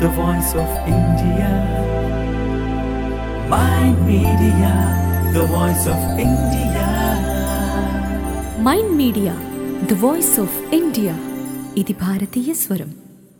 the voice of India. Mind Media, the voice of India. Mind Media the voice of India ఇది భారతీయ స్వరం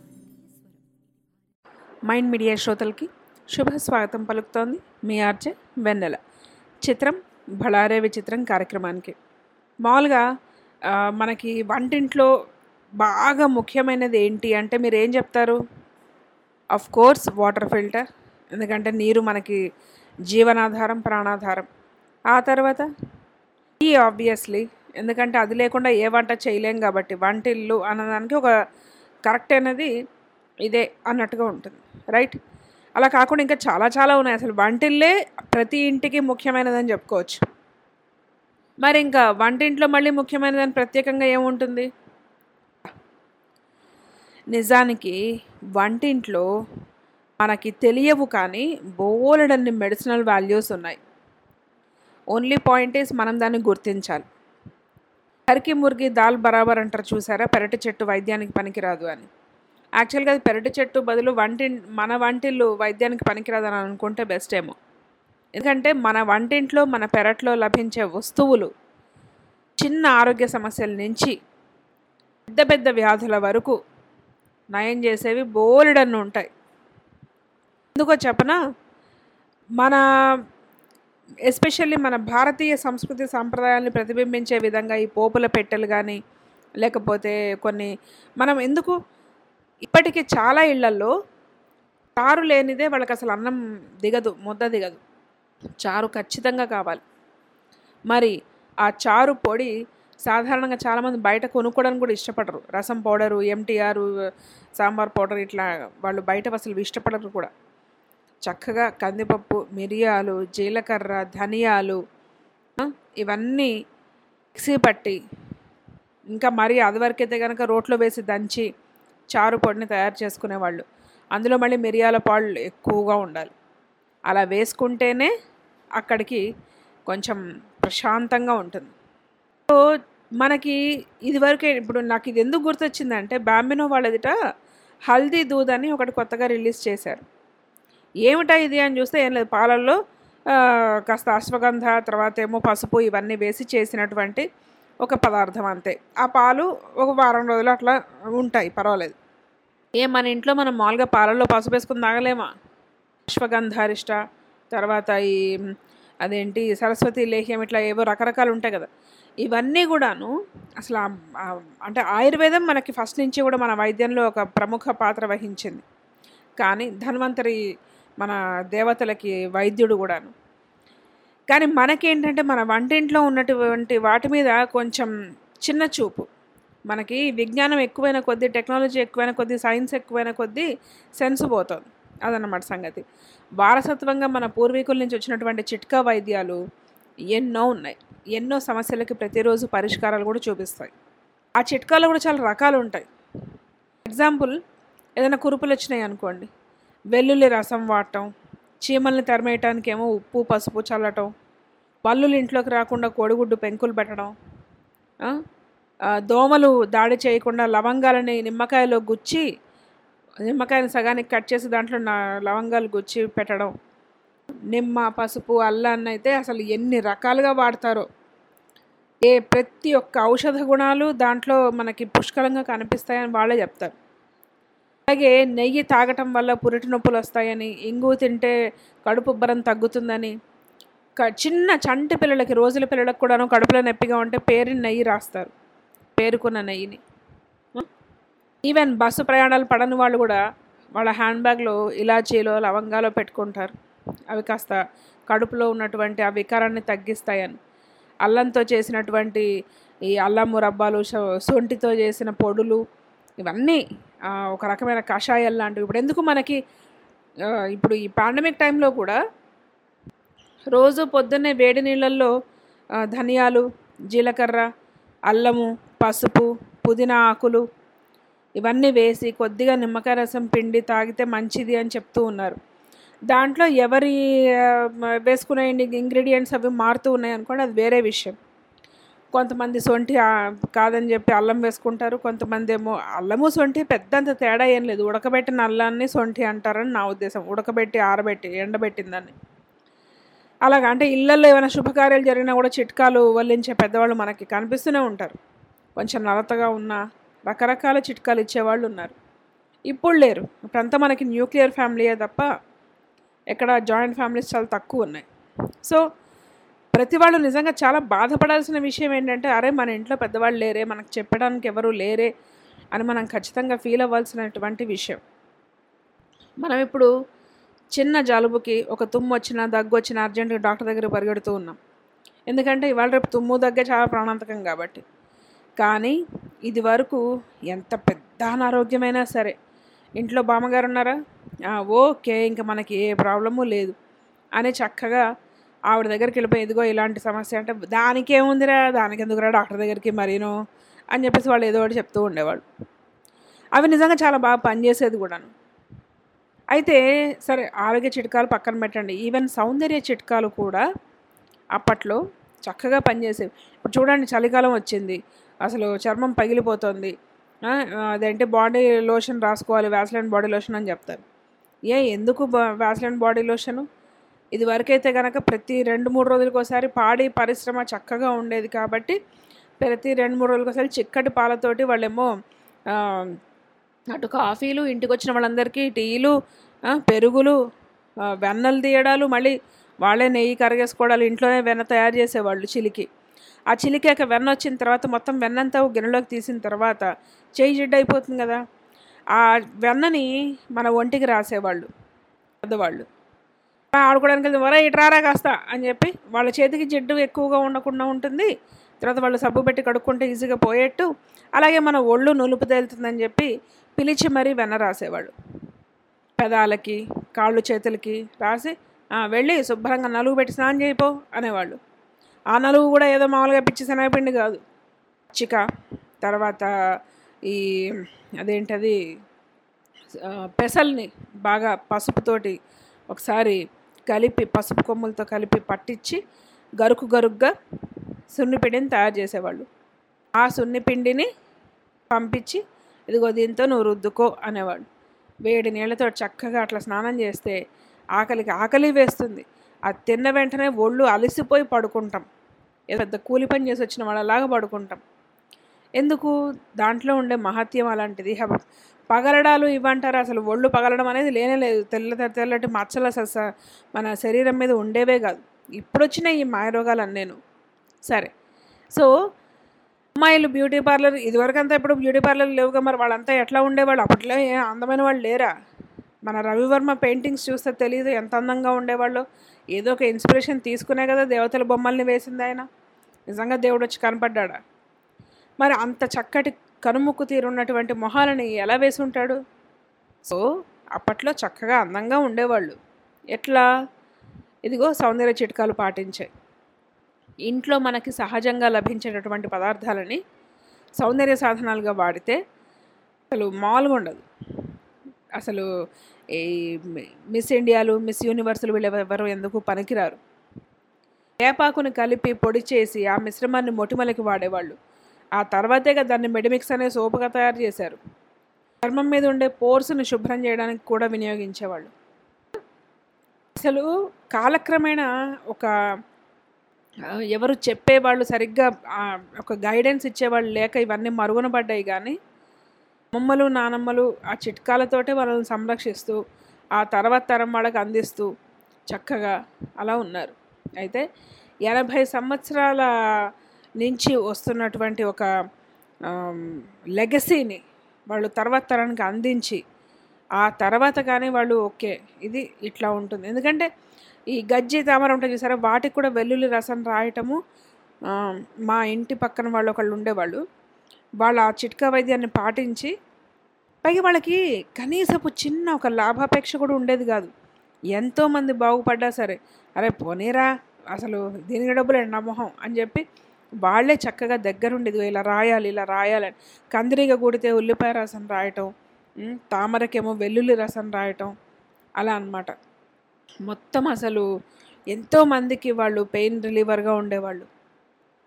mind media శ్రోతలకి శుభ స్వాగతం పలుకుతోంది మీ ఆర్జే వెన్నెల చిత్రం బళారే విచిత్రం కార్యక్రమానికి మామూలుగా ఆ, మనకి వంటింట్లో బాగా ముఖ్యమైనది ఏంటి అంటే మీరు ఏం చెప్తారు అఫ్ కోర్స్ వాటర్ ఫిల్టర్ ఎందుకంటే నీరు మనకి జీవనాధారం ప్రాణాధారం ఆ తర్వాత టీ ఆబ్వియస్లీ ఎందుకంటే అది లేకుండా ఏ వంట చేయలేం కాబట్టి వంటిల్లు అన్నదానికి ఒక కరెక్ట్ అనేది ఇదే అన్నట్టుగా ఉంటుంది రైట్ అలా కాకుండా ఇంకా చాలా చాలా ఉన్నాయి అసలు వంటిల్లే ప్రతి ఇంటికి ముఖ్యమైనదని చెప్పుకోవచ్చు మరి ఇంకా వంటింట్లో మళ్ళీ ముఖ్యమైనదని ప్రత్యేకంగా ఏముంటుంది నిజానికి వంటింట్లో మనకి తెలియవు కానీ బోలెడన్ని మెడిసినల్ వాల్యూస్ ఉన్నాయి ఓన్లీ పాయింట్ ఈస్ మనం దాన్ని గుర్తించాలి హరికి మురిగి దాల్ బరాబర్ అంటారు చూసారా పెరటి చెట్టు వైద్యానికి పనికిరాదు అని యాక్చువల్గా అది పెరటి చెట్టు బదులు వంటి మన వంటిల్లు వైద్యానికి పనికిరాదు అని అనుకుంటే బెస్ట్ ఏమో ఎందుకంటే మన వంటింట్లో మన పెరట్లో లభించే వస్తువులు చిన్న ఆరోగ్య సమస్యల నుంచి పెద్ద పెద్ద వ్యాధుల వరకు నయం చేసేవి బోలెడన్ని ఉంటాయి ఎందుకో చెప్పనా మన ఎస్పెషల్లీ మన భారతీయ సంస్కృతి సాంప్రదాయాన్ని ప్రతిబింబించే విధంగా ఈ పోపుల పెట్టెలు కానీ లేకపోతే కొన్ని మనం ఎందుకు ఇప్పటికీ చాలా ఇళ్లల్లో చారు లేనిదే వాళ్ళకి అసలు అన్నం దిగదు ముద్ద దిగదు చారు ఖచ్చితంగా కావాలి మరి ఆ చారు పొడి సాధారణంగా చాలామంది బయట కొనుక్కోవడానికి కూడా ఇష్టపడరు రసం పౌడరు ఎంటీఆర్ సాంబార్ పౌడర్ ఇట్లా వాళ్ళు బయట అసలు ఇష్టపడరు కూడా చక్కగా కందిపప్పు మిరియాలు జీలకర్ర ధనియాలు ఆ, ఇవన్నీ మిక్సీ పట్టి ఇంకా మరి అదివరకైతే కనుక రోట్లో వేసి దంచి చారు పొడిని తయారు చేసుకునేవాళ్ళు అందులో మళ్ళీ మిరియాల పాళ్ళు ఎక్కువగా ఉండాలి అలా వేసుకుంటేనే అక్కడికి కొంచెం ప్రశాంతంగా ఉంటుంది సో మనకి ఇదివరకే ఇప్పుడు నాకు ఇది ఎందుకు గుర్తొచ్చిందంటే బాంబినో వాళ్ళదిట హల్దీ దూద్ అని ఒకటి కొత్తగా రిలీజ్ చేశారు ఏమిటా ఇది అని చూస్తే ఏం లేదు పాలల్లో ఆ, కాస్త అశ్వగంధ తర్వాత ఏమో పసుపు ఇవన్నీ వేసి చేసినటువంటి ఒక పదార్థం అంతే ఆ పాలు ఒక వారం రోజులు అట్లా ఉంటాయి పర్వాలేదు ఏ మన ఇంట్లో మనం మామూలుగా పాలల్లో పసుపు వేసుకుని తాగలేమా అశ్వగంధారిష్ట తర్వాత ఈ మ్, అదేంటి సరస్వతి లేహ్యం ఇట్లా ఏవో రకరకాలు ఉంటాయి కదా ఇవన్నీ కూడాను అసలు ఆ- ఆ- అంటే ఆయుర్వేదం మనకి ఫస్ట్ నుంచి కూడా మన వైద్యంలో ఒక ప్రముఖ పాత్ర వహించింది కానీ ధన్వంతరి మన దేవతలకి వైద్యుడు కూడాను కానీ మనకేంటంటే మన వంటింట్లో ఉన్నటువంటి వాటి మీద కొంచెం చిన్న చూపు మనకి విజ్ఞానం ఎక్కువైన కొద్దీ టెక్నాలజీ ఎక్కువైన కొద్దీ సైన్స్ ఎక్కువైన కొద్దీ సెన్స్ పోతుంది అదన్నమాట సంగతి వారసత్వంగా మన పూర్వీకుల నుంచి వచ్చినటువంటి చిట్కా వైద్యాలు ఎన్నో ఉన్నాయి ఎన్నో సమస్యలకి ప్రతిరోజు పరిష్కారాలు కూడా చూపిస్తాయి ఆ చిట్కాలో కూడా చాలా రకాలు ఉంటాయి ఎగ్జాంపుల్ ఏదైనా కురుపులు వచ్చినాయి అనుకోండి వెల్లుల్లి రసం వాడటం చీమల్ని తరిమేయటానికి ఏమో ఉప్పు పసుపు చల్లటం పల్లులు ఇంట్లోకి రాకుండా కోడిగుడ్డు పెంకులు పెట్టడం ఆ? ఆ, దోమలు దాడి చేయకుండా లవంగాలని నిమ్మకాయలో గుచ్చి నిమ్మకాయని సగానికి కట్ చేసి దాంట్లో నా లవంగాలు గుచ్చి పెట్టడం నిమ్మ పసుపు అల్లాన్ని అయితే అసలు ఎన్ని రకాలుగా వాడతారో ఏ ప్రతి ఒక్క ఔషధ గుణాలు దాంట్లో మనకి పుష్కలంగా కనిపిస్తాయని వాళ్ళే చెప్తారు అలాగే నెయ్యి తాగటం వల్ల పురిటి నొప్పులు వస్తాయని ఇంగు తింటే కడుపు ఉబ్బరం తగ్గుతుందని క- చిన్న చంటి పిల్లలకి రోజుల పిల్లలకు కూడాను కడుపులో నొప్పిగా ఉంటే పేరుని నెయ్యి రాస్తారు పేరుకున్న నెయ్యిని ఆ? ఈవెన్ బస్సు ప్రయాణాలు పడని వాళ్ళు కూడా వాళ్ళ హ్యాండ్ బ్యాగ్లో ఇలాచీలో లవంగాలో పెట్టుకుంటారు అవి కాస్త కడుపులో ఉన్నటువంటి ఆ వికారాన్ని తగ్గిస్తాయని అల్లంతో చేసినటువంటి ఈ అల్లం మురబ్బాలు శొ- శొంఠితో చేసిన పొడులు ఇవన్నీ ఆ, ఒక రకమైన కషాయాలు లాంటివి ఇప్పుడు ఎందుకు మనకి ఆ, ఇప్పుడు ఈ పాండమిక్ టైంలో కూడా రోజు పొద్దున్నే వేడి నీళ్ళల్లో ఆ, ధనియాలు జీలకర్ర అల్లము పసుపు పుదీనా ఆకులు ఇవన్నీ వేసి కొద్దిగా నిమ్మకాయ రసం పిండి తాగితే మంచిది అని చెప్తూ ఉన్నారు దాంట్లో ఎవరి ఆ, మ- వేసుకునే ఇంగ్రీడియంట్స్ అవి మారుతూ ఉన్నాయి అనుకోండి అది వేరే విషయం కొంతమంది సొంఠి ఆ, కాదని చెప్పి అల్లం వేసుకుంటారు కొంతమంది ఏమో అల్లము సొంఠి పెద్దంత తేడా ఏం లేదు ఉడకబెట్టిన అల్లాన్ని సొంఠి అంటారని నా ఉద్దేశం ఉడకబెట్టి ఆరబెట్టి ఎండబెట్టిందని అలాగా అంటే ఇళ్ళల్లో ఏమైనా శుభకార్యాలు జరిగినా కూడా చిట్కాలు వల్లించే పెద్దవాళ్ళు మనకి కనిపిస్తూనే ఉంటారు కొంచెం నలతగా ఉన్న రకరకాల చిట్కాలు ఇచ్చేవాళ్ళు ఉన్నారు ఇప్పుడు లేరు ఇప్పుడంతా మనకి న్యూక్లియర్ ఫ్యామిలీయే తప్ప ఎక్కడ జాయింట్ ఫ్యామిలీస్ చాలా తక్కువ ఉన్నాయి సో ప్రతి వాళ్ళు నిజంగా చాలా బాధపడాల్సిన విషయం ఏంటంటే అరే మన ఇంట్లో పెద్దవాళ్ళు లేరే మనకు చెప్పడానికి ఎవరు లేరే అని మనం ఖచ్చితంగా ఫీల్ అవ్వాల్సినటువంటి విషయం మనం ఇప్పుడు చిన్న జలుబుకి ఒక తుమ్ము వచ్చినా దగ్గు వచ్చినా అర్జెంటుగా డాక్టర్ దగ్గర పరిగెడుతూ ఉన్నాం ఎందుకంటే ఇవాళ రేపు తుమ్ము దగ్గే చాలా ప్రాణాంతకం కాబట్టి కానీ ఇది వరకు ఎంత పెద్ద అనారోగ్యమైనా సరే ఇంట్లో బామ్మగారు ఉన్నారా "ఆ, ఓకే ఇంకా మనకి ఏ ప్రాబ్లము లేదు అని చక్కగా ఆవిడ దగ్గరికి వెళ్ళిపోయి ఇదిగో ఇలాంటి సమస్య అంటే దానికి ఏముందిరా దానికి ఎందుకురా డాక్టర్ దగ్గరికి మరీను అని చెప్పేసి వాళ్ళు ఏదో ఒకటి చెప్తూ ఉండేవాళ్ళు అవి నిజంగా చాలా బాగా పనిచేసేది కూడాను అయితే సరే ఆరోగ్య చిట్కాలు పక్కన పెట్టండి ఈవెన్ సౌందర్య చిట్కాలు కూడా అప్పట్లో చక్కగా పనిచేసేవి ఇప్పుడు చూడండి చలికాలం వచ్చింది అసలు చర్మం పగిలిపోతుంది ఆ, అదేంటి బాడీ లోషన్ రాసుకోవాలి వ్యాస్లైన్ బాడీ లోషన్ అని చెప్తారు ఏ ఎందుకు వ్యాస్లైన్ బాడీ లోషను ఇది వరకైతే కనుక ప్రతి రెండు మూడు రోజులకు ఒకసారి పాడి పరిశ్రమ చక్కగా ఉండేది కాబట్టి ప్రతి రెండు మూడు రోజులకు ఒకసారి చిక్కటి పాలతోటి వాళ్ళేమో ఆ, అటు కాఫీలు ఇంటికి వచ్చిన వాళ్ళందరికీ టీలు ఆ, పెరుగులు ఆ, వెన్నలు తీయడాలు మళ్ళీ వాళ్ళే నెయ్యి కరిగేసుకోవడాలు ఇంట్లోనే వెన్న తయారు చేసేవాళ్ళు చిలికి ఆ చిలికాక వెన్న వచ్చిన తర్వాత మొత్తం వెన్నంతా ఒక గిన్నెలోకి తీసిన తర్వాత చేయి జిడ్డు అయిపోతుంది కదా ఆ వెన్నని మన ఒంటికి రాసేవాళ్ళు పెద్దవాళ్ళు "ఆ, ఆడుకోవడానికి వెళ్తే వరే ఇట్రారా కాస్త అని చెప్పి వాళ్ళ చేతికి జిడ్డు ఎక్కువగా ఉండకుండా ఉంటుంది తర్వాత వాళ్ళు సబ్బు పెట్టి కడుక్కుంటే ఈజీగా పోయేట్టు అలాగే మన ఒళ్ళు నులుపు తేలుతుందని చెప్పి పిలిచి మరీ వెన్న రాసేవాళ్ళు పెదాలకి కాళ్ళు చేతులకి రాసి "ఆ, వెళ్ళి శుభ్రంగా నలుగు పెట్టి స్నానం చేయిపో అనేవాళ్ళు ఆ నలుగు కూడా ఏదో మామూలుగా పిచ్చి శనగపిండి కాదు చిక తర్వాత ఈ అదేంటది ఆ, పెసల్ని బాగా పసుపుతోటి ఒకసారి కలిపి పసుపు కొమ్ములతో కలిపి పట్టించి గరుకు గరుగ్గా సున్నిపిండిని తయారు చేసేవాళ్ళు ఆ సున్నిపిండిని పంపించి ఇదిగో దీంతో నువ్వు రుద్దుకో అనేవాడు వేడి నీళ్ళతో చక్కగా అట్లా స్నానం చేస్తే ఆకలికి ఆకలి వేస్తుంది అది తిన్న వెంటనే ఒళ్ళు అలసిపోయి పడుకుంటాం ఏదో పెద్ద కూలి పని చేసి వచ్చిన వాళ్ళలాగా పడుకుంటాం ఎందుకు దాంట్లో ఉండే మహత్యం అలాంటిది హబ- పగలడాలు ఇవ్వంటారు అసలు ఒళ్ళు పగలడం అనేది లేనే లేదు తెల్ల తెల్ల- తెల్లటి మచ్చలు అసలు స- మన శరీరం మీద ఉండేవే కాదు ఇప్పుడు వచ్చిన ఈ మాయరోగాలు నేను సరే సో అమ్మాయిలు బ్యూటీ పార్లర్ ఇదివరకు అంతా ఇప్పుడు బ్యూటీ పార్లర్ లేవుగా మరి వాళ్ళంతా ఎట్లా ఉండేవాళ్ళు అప్పట్లో ఏ అందమైన వాళ్ళు లేరా మన రవివర్మ పెయింటింగ్స్ చూస్తే తెలియదు ఎంత అందంగా ఉండేవాళ్ళు ఏదో ఒక ఇన్స్పిరేషన్ తీసుకునే కదా దేవతల బొమ్మల్ని వేసింది ఆయన నిజంగా దేవుడు వచ్చి కనపడ్డాడా మరి అంత చక్కటి కనుముక్కు తీరున్నటువంటి మొహాలని ఎలా వేసి ఉంటాడు సో అప్పట్లో చక్కగా అందంగా ఉండేవాళ్ళు ఎట్లా ఇదిగో సౌందర్య చిట్కాలు పాటించాయి ఇంట్లో మనకి సహజంగా లభించేటటువంటి పదార్థాలని సౌందర్య సాధనాలుగా వాడితే అసలు మామూలుగా ఉండదు అసలు ఈ మిస్ ఇండియాలు మిస్ యూనివర్సులు వీళ్ళు ఎవరు ఎందుకు పనికిరారు వేపాకుని కలిపి పొడి చేసి ఆ మిశ్రమాన్ని మొటిమలకి వాడేవాళ్ళు ఆ తర్వాతేగా దాన్ని మెడిమిక్స్ అనే సోపుగా తయారు చేశారు చర్మం మీద ఉండే పోర్స్ని శుభ్రం చేయడానికి కూడా వినియోగించేవాళ్ళు అసలు కాలక్రమేణా ఒక ఆ, ఎవరు చెప్పేవాళ్ళు సరిగ్గా ఆ, ఒక గైడెన్స్ ఇచ్చేవాళ్ళు లేక ఇవన్నీ మరుగున పడ్డాయి కానీ అమ్మమ్మలు నానమ్మలు ఆ చిట్కాలతోటే వాళ్ళని సంరక్షిస్తూ ఆ తర్వాత తరం వాళ్ళకి అందిస్తూ చక్కగా అలా ఉన్నారు అయితే ఎనభై సంవత్సరాల నుంచి వస్తున్నటువంటి ఒక లెగసీని వాళ్ళు తర్వాత తరానికి అందించి ఆ తర్వాత కానీ వాళ్ళు ఓకే ఇది ఇట్లా ఉంటుంది ఎందుకంటే ఈ గజ్జి తామర ఉంటుంది చూసారా వాటికి కూడా వెల్లుల్లి రసం రాయటము ఆ, మా ఇంటి పక్కన వాళ్ళు ఒకళ్ళు ఉండేవాళ్ళు వాళ్ళు ఆ చిట్కా వైద్యాన్ని పాటించి పైగా వాళ్ళకి కనీసపు చిన్న ఒక లాభాపేక్ష కూడా ఉండేది కాదు ఎంతోమంది బాగుపడ్డా సరే అరే పోనీరా అసలు దీనికి డబ్బులు నా మొహం అని చెప్పి వాళ్ళే చక్కగా దగ్గరుండి ఇదిగో ఇలా రాయాలి ఇలా రాయాలని కందిరీగ కూడితే ఉల్లిపాయ రసం రాయటం ఉమ్, తామరకేమో వెల్లుల్లి రసం రాయటం అలా అన్నమాట మొత్తం అసలు ఎంతోమందికి వాళ్ళు పెయిన్ రిలీవర్గా ఉండేవాళ్ళు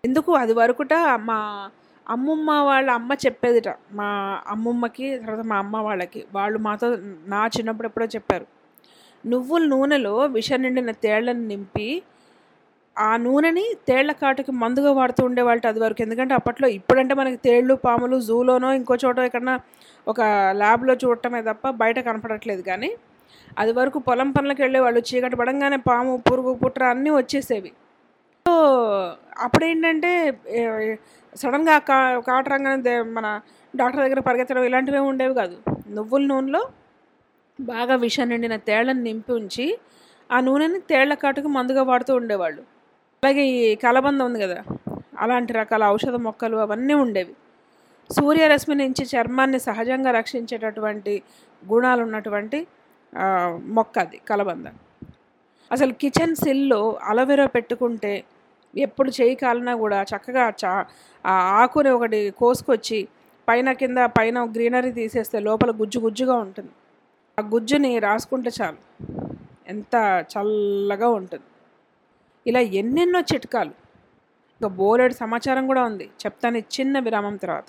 ఎందుకు అది వరకుట మా అమ్మమ్మ వాళ్ళ అమ్మ చెప్పేదిట మా అమ్మమ్మకి తర్వాత మా అమ్మ వాళ్ళకి వాళ్ళు మాతో నా చిన్నప్పుడు ఎప్పుడో చెప్పారు నువ్వుల నూనెలో విష నిండిన తేళ్లను నింపి ఆ నూనెని తేళ్ల కాటుకి మందుగా వాడుతూ ఉండేవాళ్ళు అది వరకు ఎందుకంటే అప్పట్లో ఇప్పుడంటే మనకి తేళ్ళు పాములు జూలోనో ఇంకో చోట ఎక్కడన్నా ఒక ల్యాబ్లో చూడటమే తప్ప బయట కనపడట్లేదు కానీ అది వరకు పొలం పనులకు వెళ్ళేవాళ్ళు చీకటి పడంగానే పాము పురుగు పుట్ర అన్నీ వచ్చేసేవి సో అప్పుడు ఏంటంటే సడన్గా కా కాటరంగానే దే- మన డాక్టర్ దగ్గర పరిగెత్తడం ఇలాంటివి ఏమి ఉండేవి కాదు నువ్వుల నూనెలో బాగా విషం నిండిన తేళ్లను నింపి ఉంచి ఆ నూనెని తేళ్ల కాటుకు మందుగా వాడుతూ ఉండేవాళ్ళు అలాగే ఈ కలబంద ఉంది కదా అలాంటి రకాల ఔషధ మొక్కలు అవన్నీ ఉండేవి సూర్యరశ్మి నుంచి చర్మాన్ని సహజంగా రక్షించేటటువంటి గుణాలు ఉన్నటువంటి ఆ, మొక్క అది కలబంద అసలు కిచెన్ సిల్లో అలోవెరా పెట్టుకుంటే ఎప్పుడు చేయి కాలినా కూడా చక్కగా చా ఆ ఆకుని ఒకటి కోసుకొచ్చి పైన కింద పైన గ్రీనరీ తీసేస్తే లోపల గుజ్జు గుజ్జుగా ఉంటుంది ఆ గుజ్జుని రాసుకుంటే చాలు ఎంత చల్లగా ఉంటుంది ఇలా ఎన్నెన్నో చిట్కాలు ఇంకా బోలెడు సమాచారం కూడా ఉంది చెప్తాను ఈ చిన్న విరామం తర్వాత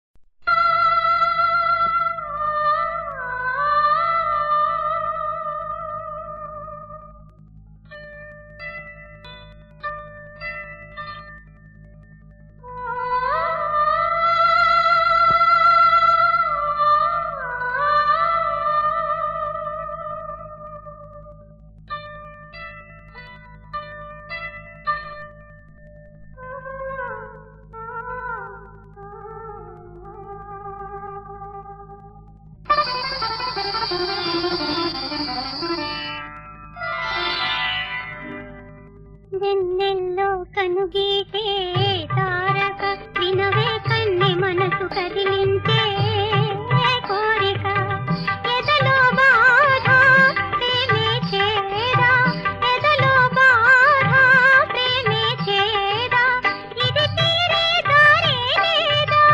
వెన్నెల్లో కనుగీటే తారక వినవే కన్నె మనసు కదిలించే కోరిక ఎదలో బాధ ప్రేమే చేరా ఎదలో బాధ ప్రేమే చేరా ఇది తీరే దారే లేదా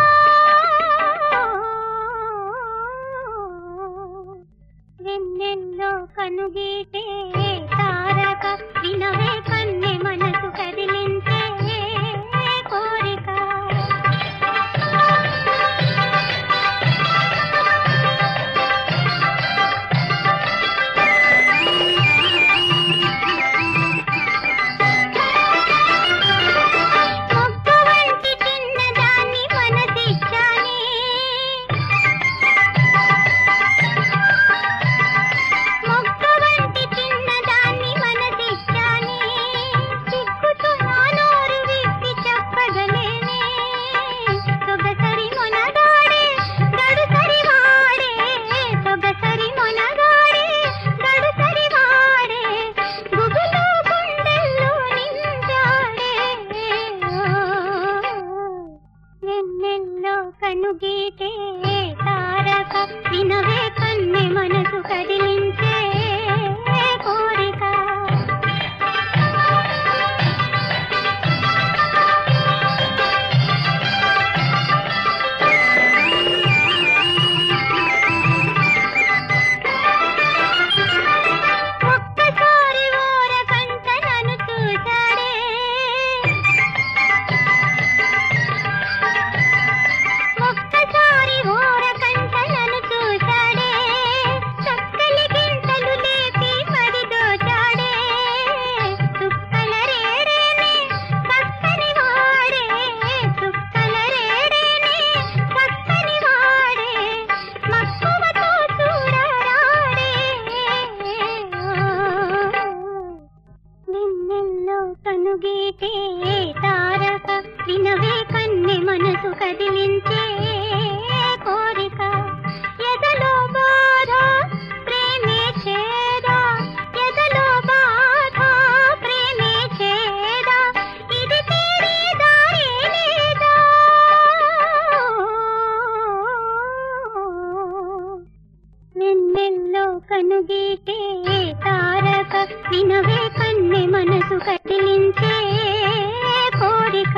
వెన్నెల్లో కనుగీటే తారక వినవే కన్నె మనసు కదిలించే కోరిక మొక్క వంటి చిన్నదాన్ని మనసిచ్చానే మొక్క వంటి చిన్నదాన్ని మనసిచ్చానే సిగ్గుతో నా నోరు విప్పి చెప్పగలేనే సొగసరి మొనగాడే గడుసరి వాడే సొగసరి మొనగాడే గడుసరి వాడే గుబులు గుండెల్లో నిండాడే ఎన్నెల్లో కనుగీటే తారక వినవే కన్నె మనసు కదిలించే కోరిక ఒక్కసారి ఊరకంట నన్ను చూశాడే ఒక్కసారి ఊరకంట నన్ను చూశాడే చక్కలి గింతలు లేపి మరి దోచాడే చుక్కల రేడేనే చక్కని వాడే చుక్కల రేడేనే చక్కని వాడే మక్కువతో చూడరాడే నిన్నెల్లో కనుగీటే తారక వినవే కన్నె మనసు కదిలించే కోరిక ఎదలో బాధ ప్రేమే చేదా ఎదలో బాధ ప్రేమే చేదా ఇది తీరే దారే లేదా వెన్నెల్లో కనుగీటే తారక వినవే కన్నె మనసు కదిలించే కోరిక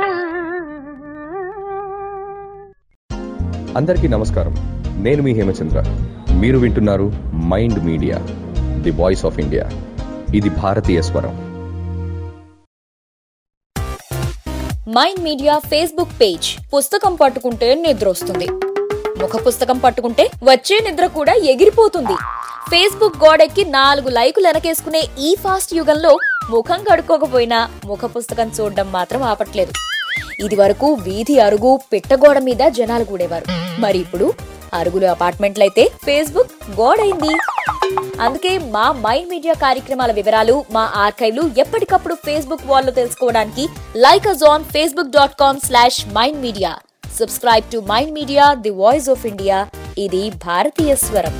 అందరికీ నమస్కారం నేను మీ హేమచంద్ర మీరు వింటున్నారు Mind Media the voice of India ఇది భారతీయ స్వరం మైండ్ మీడియా ఫేస్బుక్ పేజ్ పుస్తకం పట్టుకుంటే నిద్ర వస్తుంది ముఖ పుస్తకం పట్టుకుంటే వచ్చే నిద్ర కూడా ఎగిరిపోతుంది ఫేస్బుక్ గోడెక్కి నాలుగు లైకులు వెనకేసుకునే ఈ ఫాస్ట్ యుగంలో ముఖం కడుక్కోకపోయినా ముఖ పుస్తకం చూడడం మాత్రం ఆపట్లేదు ఇది వరకు వీధి అరుగు పిట్టగోడ మీద జనాలు కూడేవారు మరి ఇప్పుడు అరుగులు అపార్ట్మెంట్లయితే ఫేస్బుక్ గోడైంది అందుకే మా మైండ్ మీడియా కార్యక్రమాల వివరాలు మా ఆర్కైవ్లు ఎప్పటికప్పుడు ఫేస్బుక్ వాల్లో తెలుసుకోవడానికి like us on Facebook dot com slash Mind Media subscribe to Mind Media the voice of India ఇది భారతీయ స్వరం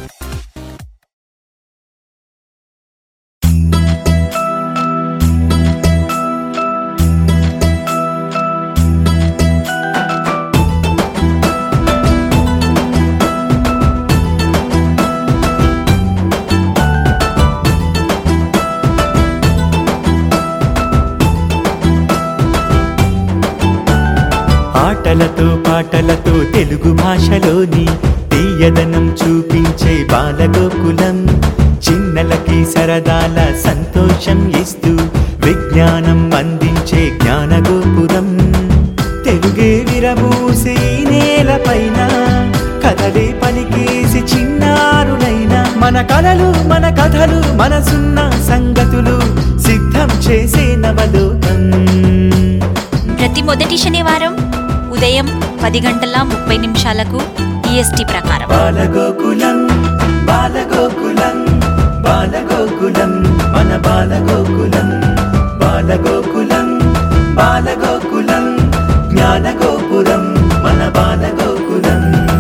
ఆటలతో పాటలతో తెలుగు భాషలోని తీయదనం చూపించే బాలగోకులం చిన్నలకి సరదాల సంతోషం ఇస్తూ విజ్ఞానం అందించే జ్ఞానగోపురం తెలుగే విరబూసి ఈ నేలపైన కథలే పలికేసి చిన్నారులైన మన కలలు మన కథలు మనసున్న సంగతులు సిద్ధం చేసే నవలోకం ప్రతి మొదటి శనివారం ఉదయం పది గంటల ముప్పై నిమిషాలకు ఈఎస్టీ ప్రకారం బాలగోకులం బాలగోకులం బాలగోకులం మన బాలగోకులం బాలగోకులం బాలగోకులం జ్ఞానగోపురం మన Balagokulam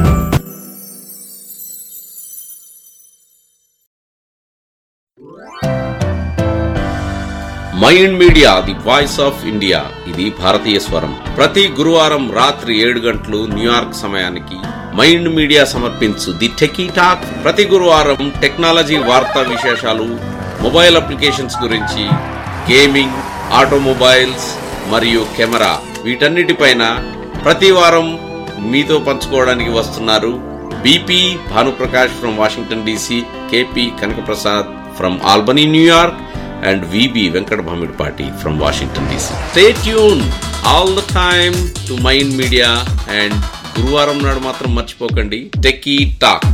Mind Media the voice of India ఇది భారతీయ స్వరం ప్రతి గురువారం రాత్రి ఏడు గంటలు న్యూయార్క్ సమయానికి మైండ్ మీడియా సమర్పించు ది టెకీ టాక్ ప్రతి గురువారం టెక్నాలజీ వార్తా విశేషాలు మొబైల్ అప్లికేషన్స్ గురించి గేమింగ్ ఆటోమొబైల్స్ మరియు కెమెరా వీటన్నిటిపైన ప్రతి వారం మీతో పంచుకోవడానికి వస్తున్నారు BP Bhanuprakash from Washington DC KP Kanakaprasad from Albany New York and VB Venkat Bhamidpati from Washington DC. Stay tuned all the time to Mind Media and గురువారం నాడు మాత్రం మర్చిపోకండి టెకీ టాక్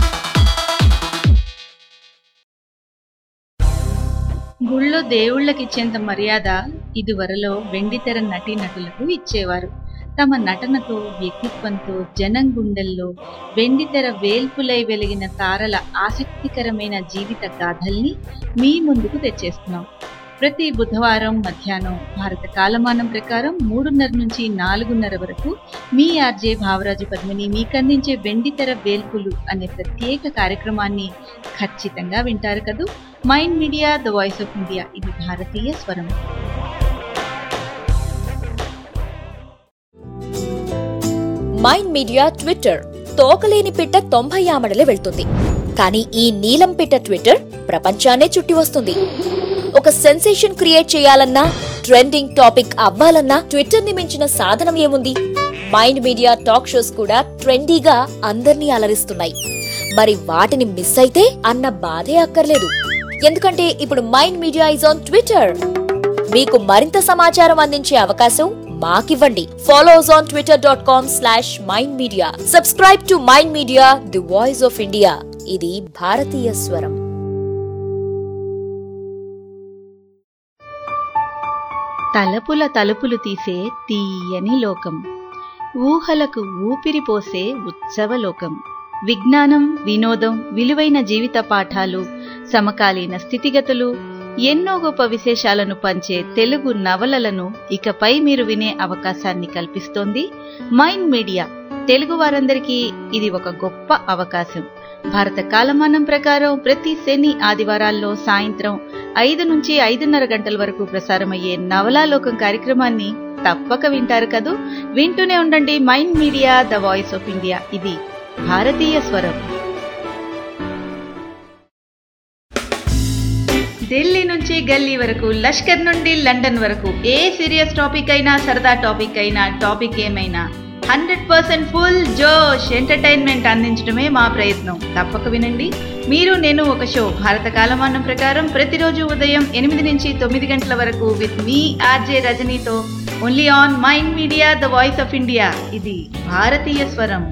గుళ్ళో దేవుళ్ళకిచ్చేంత మర్యాద ఇదివరలో వెండితెర నటీ నటులకు ఇచ్చేవారు తమ నటనతో వ్యక్తిత్వంతో జనం గుండెల్లో వెండితెర వేల్పులై వెలిగిన తారల ఆసక్తికరమైన జీవిత గాథల్ని మీ ముందుకు తెచ్చేస్తున్నాం ప్రతి బుధవారం మధ్యాహ్నం భారత కాలమానం ప్రకారం మూడున్నర నుంచి నాలుగున్నర వరకు మీ ఆర్జే భావరాజు పద్మిని మీకందించే వెండితెర వేల్పులు అనే ప్రత్యేక కార్యక్రమాన్ని ఖచ్చితంగా వింటారు కదూ Mind Media the voice of India ఇది భారతీయ స్వరం మైండ్ మీడియా ట్విట్టర్ తోకలేని పిట్ట తొంభై ఆమడలే వెళ్తుంది కానీ ఈ నీలం పిట్ట ట్విట్టర్ ప్రపంచాన్నే చుట్టి వస్తుంది ఒక సెన్సేషన్ క్రియేట్ చేయాలన్నా ట్రెండింగ్ టాపిక్ అవ్వాలన్నా ట్విట్టర్ ని మించిన సాధనం ఏముంది మైండ్ మీడియా టాక్ షోస్ కూడా ట్రెండీగా అందర్నీ అలరిస్తున్నాయి మరి వాటిని మిస్ అయితే అన్న బాధే అక్కర్లేదు ఎందుకంటే ఇప్పుడు Mind Media is on Twitter మీకు మరింత సమాచారం అందించే అవకాశం మాకివ్వండి follow us on Twitter dot com slash Mind Media subscribe to Mind Media the voice of India ఇది భారతీయ స్వరం తలపుల తలుపులు తీసే తీయని లోకం ఊహలకు ఊపిరి పోసే ఉత్సవలోకం విజ్ఞానం వినోదం విలువైన జీవిత పాఠాలు సమకాలీన స్థితిగతులు ఎన్నో గొప్ప విశేషాలను పంచే తెలుగు నవలలను ఇకపై మీరు వినే అవకాశాన్ని కల్పిస్తోంది మైండ్ మీడియా తెలుగు వారందరికీ ఇది ఒక గొప్ప అవకాశం భారత కాలమానం ప్రకారం ప్రతి శని ఆదివారాల్లో సాయంత్రం ఐదు నుంచి ఐదున్నర గంటల వరకు ప్రసారమయ్యే నవలాలోకం కార్యక్రమాన్ని తప్పక వింటారు కదూ వింటూనే ఉండండి Mind Media the voice of India ఇది భారతీయ స్వరం ఢిల్లీ నుంచి గల్లీ వరకు లష్కర్ నుండి లండన్ వరకు ఏ సీరియస్ టాపిక్ అయినా సరదా టాపిక్ అయినా టాపిక్ ఏమైనా హండ్రెడ్ పర్సెంట్ ఫుల్ జోష్ ఎంటర్టైన్మెంట్ అందించడమే మా ప్రయత్నం తప్పక వినండి మీరు నేను ఒక షో భారత కాలమానం ప్రకారం ప్రతిరోజు ఉదయం ఎనిమిది నుంచి తొమ్మిది గంటల వరకు విత్ మీ ఆర్జే రజనీతో only on Mind Media the voice of India ఇది భారతీయ స్వరం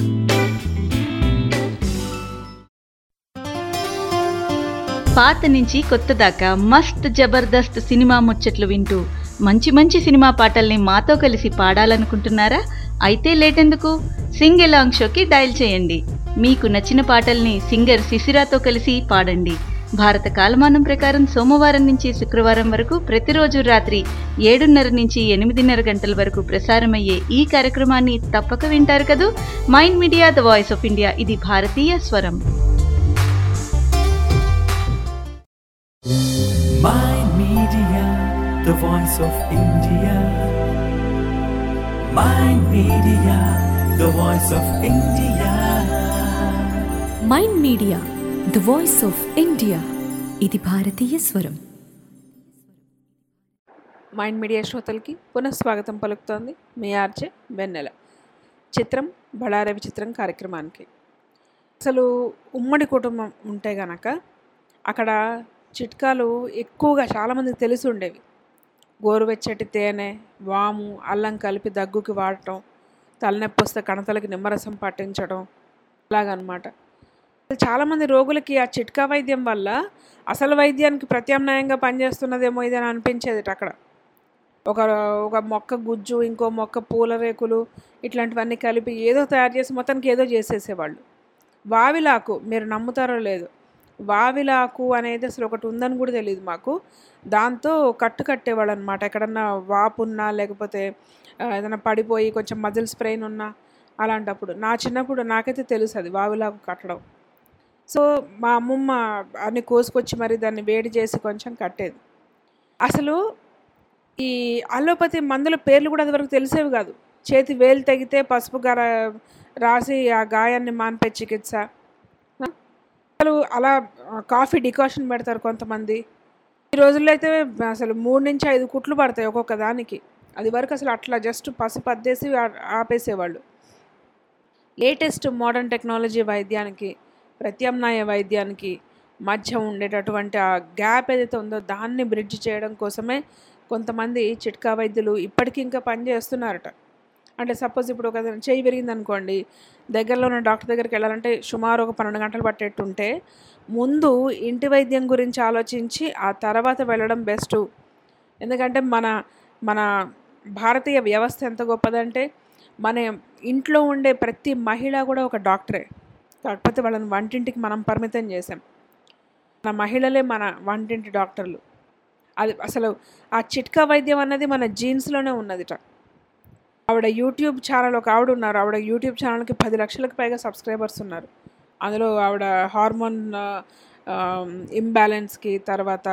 పాత నుంచి కొత్త దాకా మస్త్ జబర్దస్త్ సినిమా ముచ్చట్లు వింటూ మంచి మంచి సినిమా పాటల్ని మాతో కలిసి పాడాలనుకుంటున్నారా అయితే లేటెందుకు సింగ్ ఎలాంగ్ షోకి డయల్ చేయండి మీకు నచ్చిన పాటల్ని సింగర్ శిశిరాతో కలిసి పాడండి భారత కాలమానం ప్రకారం సోమవారం నుంచి శుక్రవారం వరకు ప్రతిరోజు రాత్రి ఏడున్నర నుంచి ఎనిమిదిన్నర గంటల వరకు ప్రసారమయ్యే ఈ కార్యక్రమాన్ని తప్పక వింటారు కదూ Mind Media the voice of India ఇది భారతీయ స్వరం Mind Media, the voice of India. Mind Media, the voice of India. Mind Media the voice of India ఇది భారతీయ స్వరం మైండ్ మీడియా శ్రోతలకి పునఃస్వాగతం పలుకుతోంది మీ ఆర్జే వెన్నెల చిత్రం బళారవి చిత్రం కార్యక్రమానికి అసలు ఉమ్మడి కుటుంబం ఉంటే గనక అక్కడ చిట్కాలు ఎక్కువగా చాలామందికి తెలిసి ఉండేవి గోరువెచ్చటి తేనె వాము అల్లం కలిపి దగ్గుకి వాడటం తలనొప్పి వస్తే కణతలకి నిమ్మరసం పట్టించడం అలాగనమాట చాలామంది రోగులకి ఆ చిట్కా వైద్యం వల్ల అసలు వైద్యానికి ప్రత్యామ్నాయంగా పనిచేస్తున్నదేమో ఇది అని అనిపించేది అక్కడ ఒక ఒక మొక్క గుజ్జు ఇంకో మొక్క పూల రేకులు ఇట్లాంటివన్నీ కలిపి ఏదో తయారు చేసి మొత్తానికి ఏదో చేసేసేవాళ్ళు వావిలాకు మీరు నమ్ముతారో లేదు వావిలాకు అనేది అసలు ఒకటి ఉందని కూడా తెలియదు మాకు దాంతో కట్టు కట్టేవాళ్ళు అనమాట ఎక్కడన్నా వాపు ఉన్నా లేకపోతే ఆ, ఏదైనా పడిపోయి కొంచెం మజిల్ స్ప్రెయిన్ ఉన్నా అలాంటప్పుడు నా చిన్నప్పుడు నాకైతే తెలుసు అది వావిలాకు కట్టడం సో మా అమ్మమ్మ అన్ని కోసుకొచ్చి మరి దాన్ని వేడి చేసి కొంచెం కట్టేది అసలు ఈ అలోపతి మందుల పేర్లు కూడా అది వరకు తెలిసేవి కాదు చేతి వేలు తెగితే పసుపు గర రాసి ఆ గాయాన్ని మాన్పే చికిత్స ఆ? అసలు అలా ఆ, కాఫీ డికాషన్ పెడతారు కొంతమంది ఈ రోజుల్లో అయితే అసలు మూడు నుంచి ఐదు కుట్లు పడతాయి ఒక్కొక్క దానికి అది వరకు అసలు అట్లా జస్ట్ పసుపు అద్దేసి ఆ- ఆపేసేవాళ్ళు లేటెస్ట్ మోడర్న్ టెక్నాలజీ వైద్యానికి ప్రత్యామ్నాయ వైద్యానికి మధ్య ఉండేటటువంటి ఆ గ్యాప్ ఏదైతే ఉందో దాన్ని బ్రిడ్జ్ చేయడం కోసమే కొంతమంది చిట్కా వైద్యులు ఇప్పటికీ ఇంకా పనిచేస్తున్నారట అంటే సపోజ్ ఇప్పుడు ఒక చేయి విరిగింది అనుకోండి దగ్గరలో ఉన్న డాక్టర్ దగ్గరికి వెళ్ళాలంటే సుమారు ఒక పన్నెండు గంటలు పట్టేట్టుంటే ముందు ఇంటి వైద్యం గురించి ఆలోచించి ఆ తర్వాత వెళ్ళడం బెస్ట్ ఎందుకంటే మన మన భారతీయ వ్యవస్థ ఎంత గొప్పదంటే మన ఇంట్లో ఉండే ప్రతి మహిళ కూడా ఒక డాక్టరే కాకపోతే వాళ్ళని వంటింటికి మనం పరిమితం చేసాం మన మహిళలే మన వంటింటి డాక్టర్లు అది అసలు ఆ చిట్కా వైద్యం అన్నది మన జీన్స్లోనే ఉన్నదిట ఆవిడ యూట్యూబ్ ఛానల్ ఒక ఆవిడ ఉన్నారు ఆవిడ యూట్యూబ్ ఛానల్కి పది లక్షలకు పైగా సబ్స్క్రైబర్స్ ఉన్నారు అందులో ఆవిడ హార్మోన్ ఇంబ్యాలెన్స్కి తర్వాత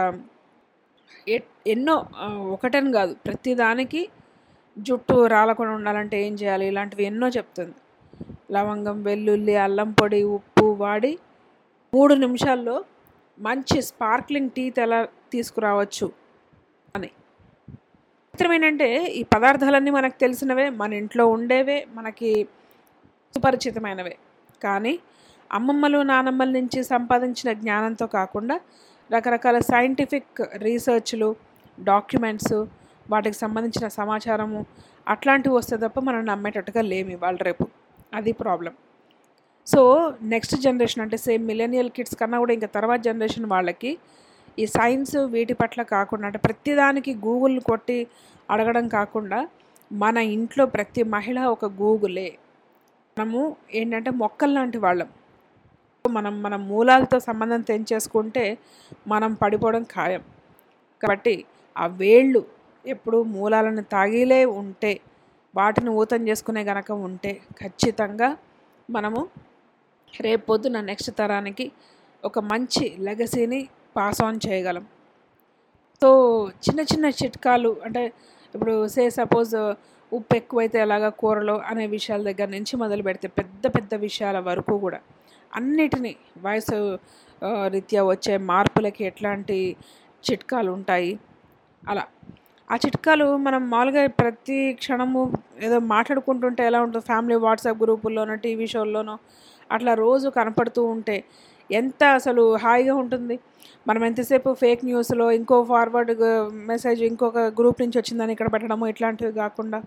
ఎ- ఎన్నో ఆ, ఒకటని కాదు ప్రతి దానికి జుట్టు రాలకుండా ఉండాలంటే ఏం చేయాలి ఇలాంటివి ఎన్నో చెప్తుంది లవంగం వెల్లుల్లి అల్లం పొడి ఉప్పు వాడి మూడు నిమిషాల్లో మంచి స్పార్క్లింగ్ టీత్ ఎలా తీసుకురావచ్చు అని చిత్రం ఏంటంటే ఈ పదార్థాలన్నీ మనకు తెలిసినవే మన ఇంట్లో ఉండేవే మనకి సుపరిచితమైనవే కానీ అమ్మమ్మలు నానమ్మల నుంచి సంపాదించిన జ్ఞానంతో కాకుండా రకరకాల సైంటిఫిక్ రీసెర్చ్లు డాక్యుమెంట్స్ వాటికి సంబంధించిన సమాచారము అట్లాంటివి వస్తే తప్ప మనం నమ్మేటట్టుగా లేము ఇవాళ రేపు అది ప్రాబ్లం సో నెక్స్ట్ జనరేషన్ అంటే సేమ్ మిలేనియల్ కిడ్స్ కన్నా కూడా ఇంకా తర్వాత జనరేషన్ వాళ్ళకి ఈ సైన్స్ వీటి పట్ల కాకుండా అంటే ప్రతిదానికి గూగుల్ కొట్టి అడగడం కాకుండా మన ఇంట్లో ప్రతి మహిళ ఒక గూగులే మనము ఏంటంటే మొక్కలు లాంటి వాళ్ళం మనం మన మూలాలతో సంబంధం తెంచేసుకుంటే మనం పడిపోవడం ఖాయం కాబట్టి ఆ వేళ్ళు ఎప్పుడు మూలాలను తాగిలే ఉంటే వాటిని ఊతం చేసుకునే గనక ఉంటే ఖచ్చితంగా మనము రేపు పొద్దున నెక్స్ట్ తరానికి ఒక మంచి లెగసీని పాస్ ఆన్ చేయగలం సో చిన్న చిన్న చిట్కాలు అంటే ఇప్పుడు సే సపోజ్ ఉప్పు ఎక్కువైతే ఎలాగా కూరలో అనే విషయాల దగ్గర నుంచి మొదలు పెడితే పెద్ద పెద్ద విషయాల వరకు కూడా అన్నిటినీ వయసు ఆ, రీత్యా వచ్చే మార్పులకి ఎట్లాంటి చిట్కాలు ఉంటాయి అలా ఆ చిట్కాలు మనం మామూలుగా ప్రతి క్షణము ఏదో మాట్లాడుకుంటుంటే ఎలా ఉంటుంది ఫ్యామిలీ వాట్సాప్ గ్రూపుల్లోనో టీవీ షోల్లోనో అట్లా రోజు కనపడుతూ ఉంటే ఎంత అసలు హాయిగా ఉంటుంది మనం ఎంతసేపు ఫేక్ న్యూస్లో ఇంకో ఫార్వర్డ్ మెసేజ్ ఇంకొక గ్రూప్ నుంచి వచ్చిందని ఇక్కడ పెట్టడము ఇట్లాంటివి కాకుండా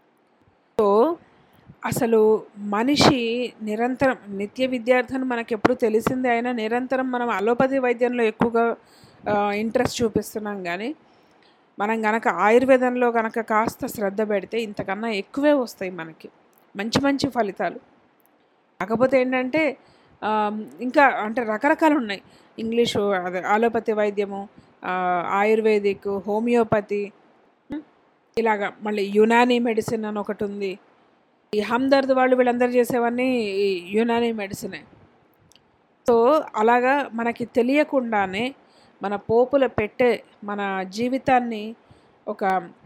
సో అసలు మనిషి నిరంతరం నిత్య విద్యార్థి అని మనకి ఎప్పుడు తెలిసిందే అయినా నిరంతరం మనం అలోపతి వైద్యంలో ఎక్కువగా ఇంట్రెస్ట్ చూపిస్తున్నాం కానీ మనం గనక ఆయుర్వేదంలో గనక కాస్త శ్రద్ధ పెడితే ఇంతకన్నా ఎక్కువే వస్తాయి మనకి మంచి మంచి ఫలితాలు కాకపోతే ఏంటంటే ఆ, ఇంకా అంటే రకరకాలు ఉన్నాయి ఇంగ్లీషు అదే ఆలోపతి వైద్యము ఆ, ఆయుర్వేదిక్ హోమియోపతి ఉం, ఇలాగా మళ్ళీ యునానీ మెడిసిన్ అని ఒకటి ఉంది ఈ హమ్దర్ద్ వాళ్ళు వీళ్ళందరూ చేసేవన్నీ ఈ యునానీ మెడిసినే సో అలాగా మనకి తెలియకుండానే మన పోపుల పెట్టే మన జీవితాన్ని ఒక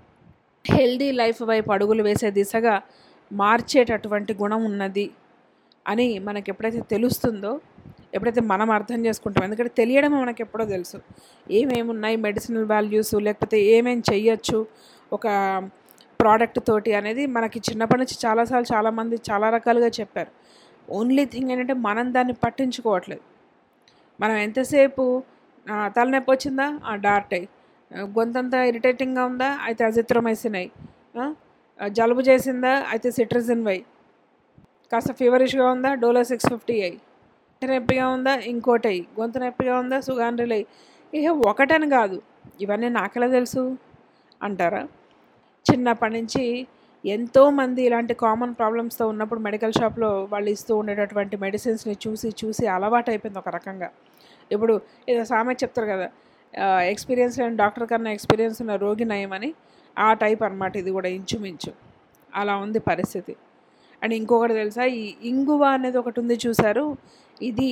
హెల్దీ లైఫ్ వైపు అడుగులు వేసే దిశగా మార్చేటటువంటి గుణం ఉన్నది అని మనకి ఎప్పుడైతే తెలుస్తుందో ఎప్పుడైతే మనం అర్థం చేసుకుంటాం ఎందుకంటే తెలియడం మనకి ఎప్పుడో తెలుసు ఏమేమి ఉన్నాయి మెడిసినల్ వాల్యూస్ లేకపోతే ఏమేమి చెయ్యొచ్చు ఒక ప్రోడక్ట్ తోటి అనేది మనకి చిన్నప్పటి నుంచి చాలాసార్లు చాలామంది చాలా రకాలుగా చెప్పారు ఓన్లీ థింగ్ ఏంటంటే మనం దాన్ని పట్టించుకోవట్లేదు మనం ఎంతసేపు ఆ, తలనొప్పి వచ్చిందా ఆ, డార్ట్ అయ్యి గొంతంతా ఇరిటేటింగ్గా ఉందా అయితే అజిత్రమైసిన్ అయ్యి ఆ, ఆ, జలుబు చేసిందా అయితే సిట్రజిన్ వై కాస్త ఫీవరిష్గా ఉందా డోలో సిక్స్ ఫిఫ్టీ అయ్యి గొంతు నొప్పిగా ఉందా ఇంకోటి అయ్యి గొంతు నొప్పిగా ఉందా సుగాండ్రిల్ అయ్యి ఇక ఒకటని కాదు ఇవన్నీ నాకెలా తెలుసు అంటారా చిన్నప్పటి నుంచి ఎంతోమంది ఇలాంటి కామన్ ప్రాబ్లమ్స్తో ఉన్నప్పుడు మెడికల్ షాప్లో వాళ్ళు ఇస్తూ ఉండేటటువంటి మెడిసిన్స్ని చూసి చూసి అలవాటు అయిపోయింది ఒక రకంగా ఇప్పుడు ఏదో సామెత చెప్తారు కదా ఎక్స్పీరియన్స్ లేని డాక్టర్ కన్నా ఎక్స్పీరియన్స్ ఉన్న రోగి నయమని ఆ టైప్ అన్నమాట ఇది కూడా ఇంచుమించు అలా ఉంది పరిస్థితి అండ్ ఇంకొకటి తెలుసా ఈ ఇంగువ అనేది ఒకటి ఉంది చూసారు ఇది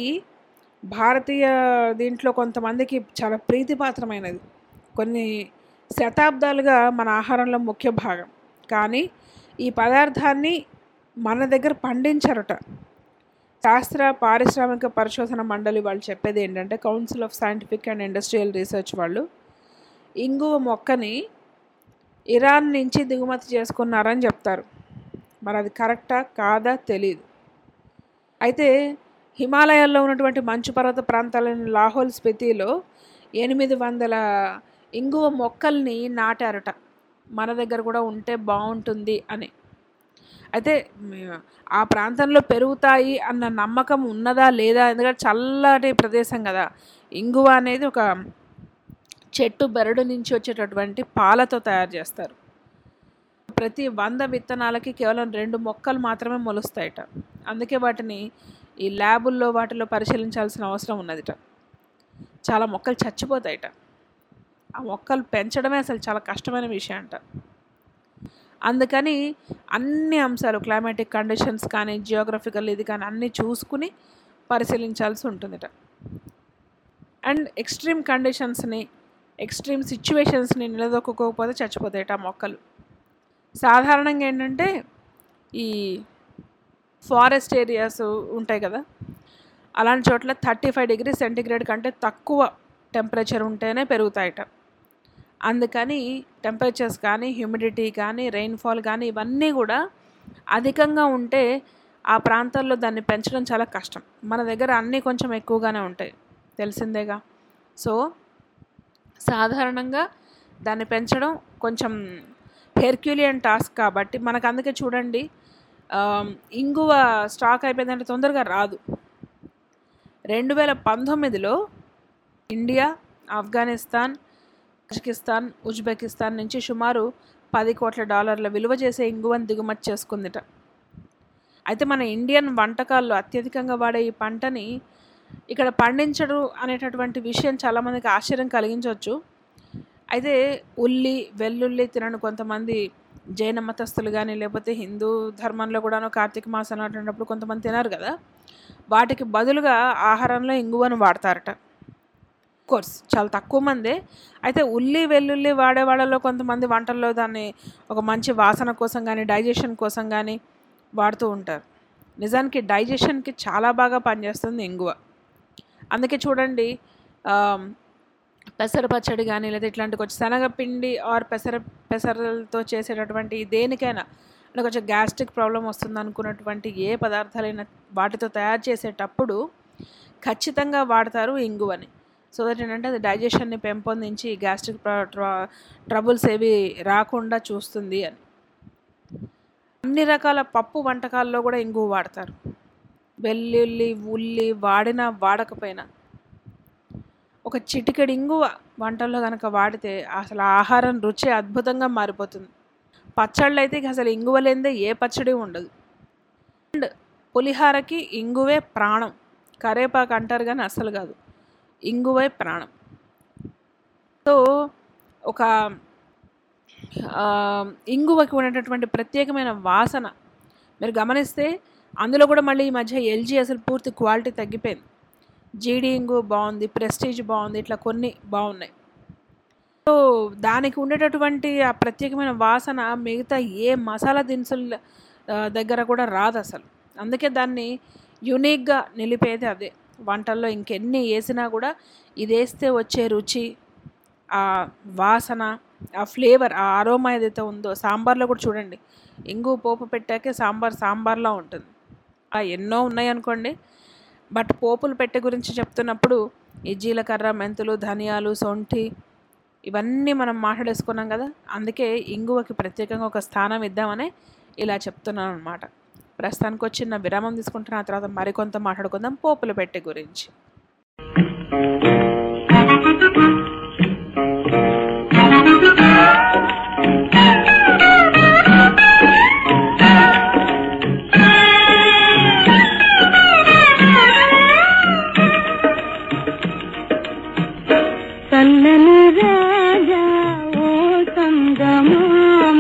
భారతీయ దీంట్లో కొంతమందికి చాలా ప్రీతిపాత్రమైనది కొన్ని శతాబ్దాలుగా మన ఆహారంలో ముఖ్య భాగం కానీ ఈ పదార్థాన్ని మన దగ్గర పండించరట శాస్త్ర పారిశ్రామిక పరిశోధన మండలి వాళ్ళు చెప్పేది ఏంటంటే council of scientific and industrial research వాళ్ళు ఇంగువ మొక్కని ఇరాన్ నుంచి దిగుమతి చేసుకున్నారని చెప్తారు మరి అది కరెక్టా కాదా తెలియదు అయితే హిమాలయాల్లో ఉన్నటువంటి మంచు పర్వత ప్రాంతాలైన లాహోల్ స్పితిలో ఎనిమిది వందల ఇంగువ మొక్కల్ని నాటారట మన దగ్గర కూడా ఉంటే బాగుంటుంది అని అయితే మే- ఆ ప్రాంతంలో పెరుగుతాయి అన్న నమ్మకం ఉన్నదా లేదా ఎందుకంటే చల్లటి ప్రదేశం కదా ఇంగువ అనేది ఒక చెట్టు బెరడు నుంచి వచ్చేటటువంటి పాలతో తయారు చేస్తారు ప్రతి వంద విత్తనాలకి కేవలం రెండు మొక్కలు మాత్రమే మొలుస్తాయట అందుకే వాటిని ఈ ల్యాబుల్లో వాటిలో పరిశీలించాల్సిన అవసరం ఉన్నదిట చాలా మొక్కలు చచ్చిపోతాయట ఆ మొక్కలు పెంచడమే అసలు చాలా కష్టమైన విషయం అంట అందుకని అన్ని అంశాలు క్లైమాటిక్ కండిషన్స్ కానీ జియోగ్రఫికల్ ఇది కానీ అన్నీ చూసుకుని పరిశీలించాల్సి ఉంటుందిట అండ్ ఎక్స్ట్రీమ్ కండిషన్స్ని ఎక్స్ట్రీమ్ సిచ్యువేషన్స్ని నిలదొక్కుకోకపోతే చచ్చిపోతాయట ఆ మొక్కలు సాధారణంగా ఏంటంటే ఈ ఫారెస్ట్ ఏరియాస్ ఉంటాయి కదా అలాంటి చోట్ల థర్టీ ఫైవ్ డిగ్రీ సెంటిగ్రేడ్ కంటే తక్కువ టెంపరేచర్ ఉంటేనే పెరుగుతాయట అందుకని టెంపరేచర్స్ కానీ హ్యూమిడిటీ కానీ రెయిన్ఫాల్ కానీ ఇవన్నీ కూడా అధికంగా ఉంటే ఆ ప్రాంతాల్లో దాన్ని పెంచడం చాలా కష్టం మన దగ్గర అన్నీ కొంచెం ఎక్కువగానే ఉంటాయి తెలిసిందేగా సో సాధారణంగా దాన్ని పెంచడం కొంచెం హెర్క్యులియన్ టాస్క్ కాబట్టి మనకు అందుకే చూడండి ఆమ్, ఇంగువ స్టాక్ అయిపోయిందంటే తొందరగా రాదు రెండు వేల పంతొమ్మిదిలో ఇండియా ఆఫ్ఘనిస్తాన్ కజకిస్తాన్ ఉజ్బెకిస్తాన్ నుంచి సుమారు పది కోట్ల డాలర్ల విలువ చేసే ఇంగువను దిగుమతి చేసుకుందిట అయితే మన ఇండియన్ వంటకాల్లో అత్యధికంగా వాడే ఈ పంటని ఇక్కడ పండించడు అనేటటువంటి విషయం చాలామందికి ఆశ్చర్యం కలిగించవచ్చు అయితే ఉల్లి వెల్లుల్లి తినని కొంతమంది జైన మతస్థులు కానీ లేకపోతే హిందూ ధర్మంలో కూడాను కార్తీక మాసం అటువంటిప్పుడు కొంతమంది తినారు కదా వాటికి బదులుగా ఆహారంలో ఇంగువను వాడతారట కోర్స్ చాలా తక్కువ మందే అయితే ఉల్లి వెల్లుల్లి వాడే వాళ్ళలో కొంతమంది వంటల్లో దాన్ని ఒక మంచి వాసన కోసం కానీ డైజెషన్ కోసం కానీ వాడుతూ ఉంటారు నిజానికి డైజెషన్కి చాలా బాగా పనిచేస్తుంది ఇంగువ అందుకే చూడండి ఆమ్, పెసర పచ్చడి కానీ లేదా ఇట్లాంటి కొంచెం శనగపిండి ఆర్ పెసర పెసరలతో చేసేటటువంటి దేనికైనా అంటే కొంచెం గ్యాస్ట్రిక్ ప్రాబ్లం వస్తుంది అనుకున్నటువంటి ఏ పదార్థాలైనా వాటితో తయారు చేసేటప్పుడు ఖచ్చితంగా వాడతారు ఇంగువని సో దట్ ఏంటంటే అది డైజెషన్ని పెంపొందించి గ్యాస్ట్రిక్ ట్రబుల్స్ ఏవి రాకుండా చూస్తుంది అని అన్ని రకాల పప్పు వంటకాల్లో కూడా ఇంగువ వాడతారు వెల్లుల్లి ఉల్లి వాడినా వాడకపోయినా ఒక చిటికెడు ఇంగువ వంటల్లో కనుక వాడితే అసలు ఆహారం రుచి అద్భుతంగా మారిపోతుంది పచ్చళ్ళు అయితే ఇక అసలు ఇంగువ లేనిదే ఏ పచ్చడి ఉండదు అండ్ పులిహారకి ఇంగువే ప్రాణం కరేపాకు అంటారు కానీ అస్సలు కాదు ఇంగువే ప్రాణం సో ఒక ఆ, ఇంగువకి ఉన్నటువంటి ప్రత్యేకమైన వాసన మీరు గమనిస్తే అందులో కూడా మళ్ళీ ఈ మధ్య ఎల్జీ అసలు పూర్తి క్వాలిటీ తగ్గిపోయింది జీడీ ఇంగు బాగుంది ప్రెస్టీజ్ బాగుంది ఇట్లా కొన్ని బాగున్నాయి సో దానికి ఉండేటటువంటి ఆ ప్రత్యేకమైన వాసన మిగతా ఏ మసాలా దినుసుల ఆ, దగ్గర కూడా రాదు అసలు అందుకే దాన్ని యునిక్గా నిలిపేది అదే వంటల్లో ఇంకెన్ని వేసినా కూడా ఇది వేస్తే వచ్చే రుచి ఆ వాసన ఆ ఫ్లేవర్ ఆ అరోమా ఏదైతే ఉందో సాంబార్లో కూడా చూడండి ఇంగు పోపు పెట్టాకే సాంబార్ సాంబార్లా ఉంటుంది ఆ ఎన్నో ఉన్నాయి అనుకోండి బట్ పోపులు పెట్టే గురించి చెప్తున్నప్పుడు ఈ జీలకర్ర మెంతులు ధనియాలు సొంఠి ఇవన్నీ మనం మాట్లాడేసుకున్నాం కదా అందుకే ఇంగువకి ప్రత్యేకంగా ఒక స్థానం ఇద్దామనే ఇలా చెప్తున్నాను అనమాట ప్రస్తుతానికి వచ్చి చిన్న విరామం తీసుకుంటున్న ఆ తర్వాత మరికొంత మాట్లాడుకుందాం పోపులు పెట్టే గురించి చల్లని రాజా ఓ సంగమామ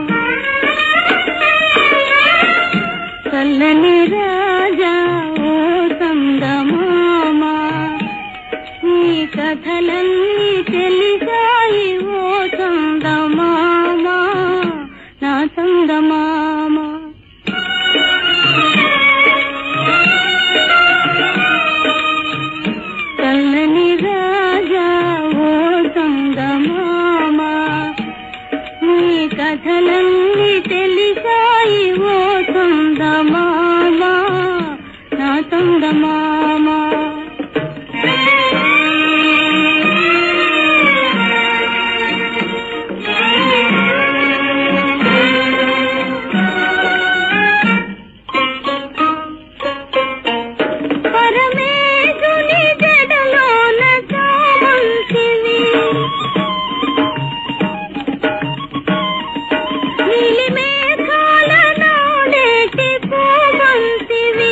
చల్లని రాజా ఓ సంగమామ నీ కథలన్నీ తెలిసాయి ఓ సంగమామ నా సంగమామ చల్లని రాజా ఓ సంగమామ నీ కథలన్నీ తెలిసాయి ఓ సంగమామ నా సంగమామ పరమేశుని జడలోన చామంతివి నీలి మేఘాల నాడేటి పూమంతివి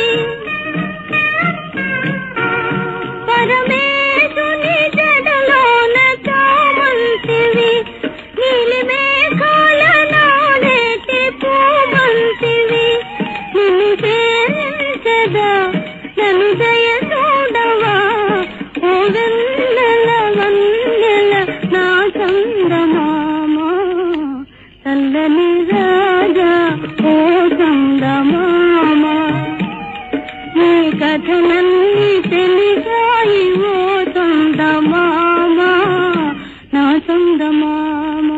పరమేశుని జడలోన చామంతివి నీలి మేఘాల నాడేటి పూమంతివి నిన్ను ప్రేమించదా నన్ను దయ చూడవా ఓ వెన్నెల వన్నెల నా చందమామ చల్లని రాజా ఓ చందమామ నీ కథలన్నీ తెలిసాయి ఓ చందమామ నా చందమామ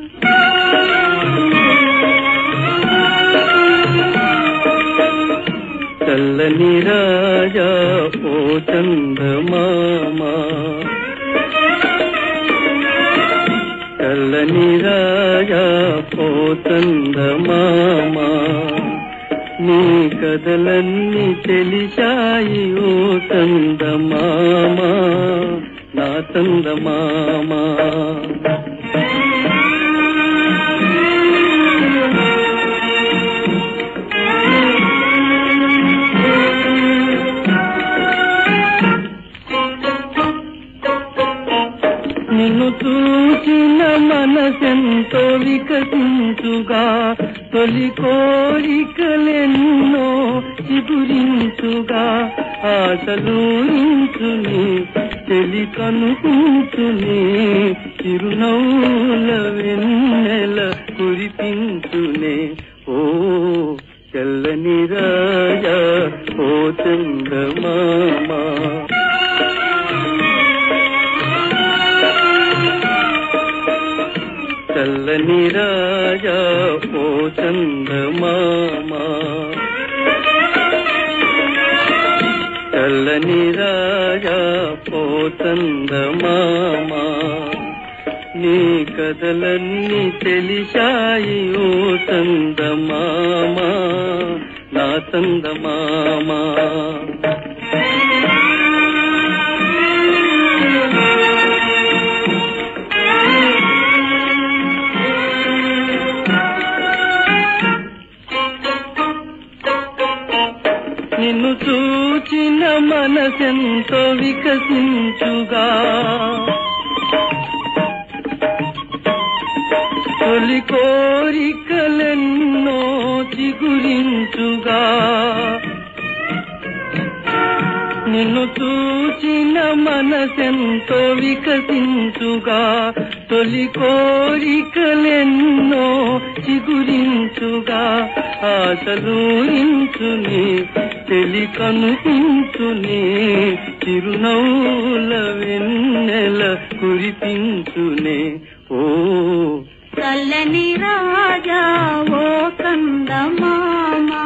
చల్లని రాజా ఓ చందమామ చల్లని రాజా ఓ చందమామ నీ కథలన్నీ తెలిసాయి ఓ చందమామ నా చందమామ నిన్ను చూసిన మనసెంతో వికసించుగా తొలి కోరికలెన్నో చిగురించుగా ఆశలూరించుని తెలి కనుకుంచుని చిరునవ్వుల వెన్నెల కురిపించునే ఓ చల్లని రాజా ఓ చంద్రమామా చల్లని రాజా ఓ చందమామ చల్లని తెల్లని రాజా పోతంద మామా నీ కథలన్నీ తెలిసాయి ఓ తంద మామా నా తంద మామా నిన్ను చూచిన మనసెంతో వికసించుగా తొలి కోరికలెన్నో చిగురించుగా నిన్ను చూచిన మనసెంతో వికసించుగా తొలి కోరికలెన్నో చిగురించుగా ఆశలూరించుని తెలి కనుపించుని చిరునవ్వుల వెన్నెల కురిపించునే ఓ చల్లని రాజా ఓ కందమామా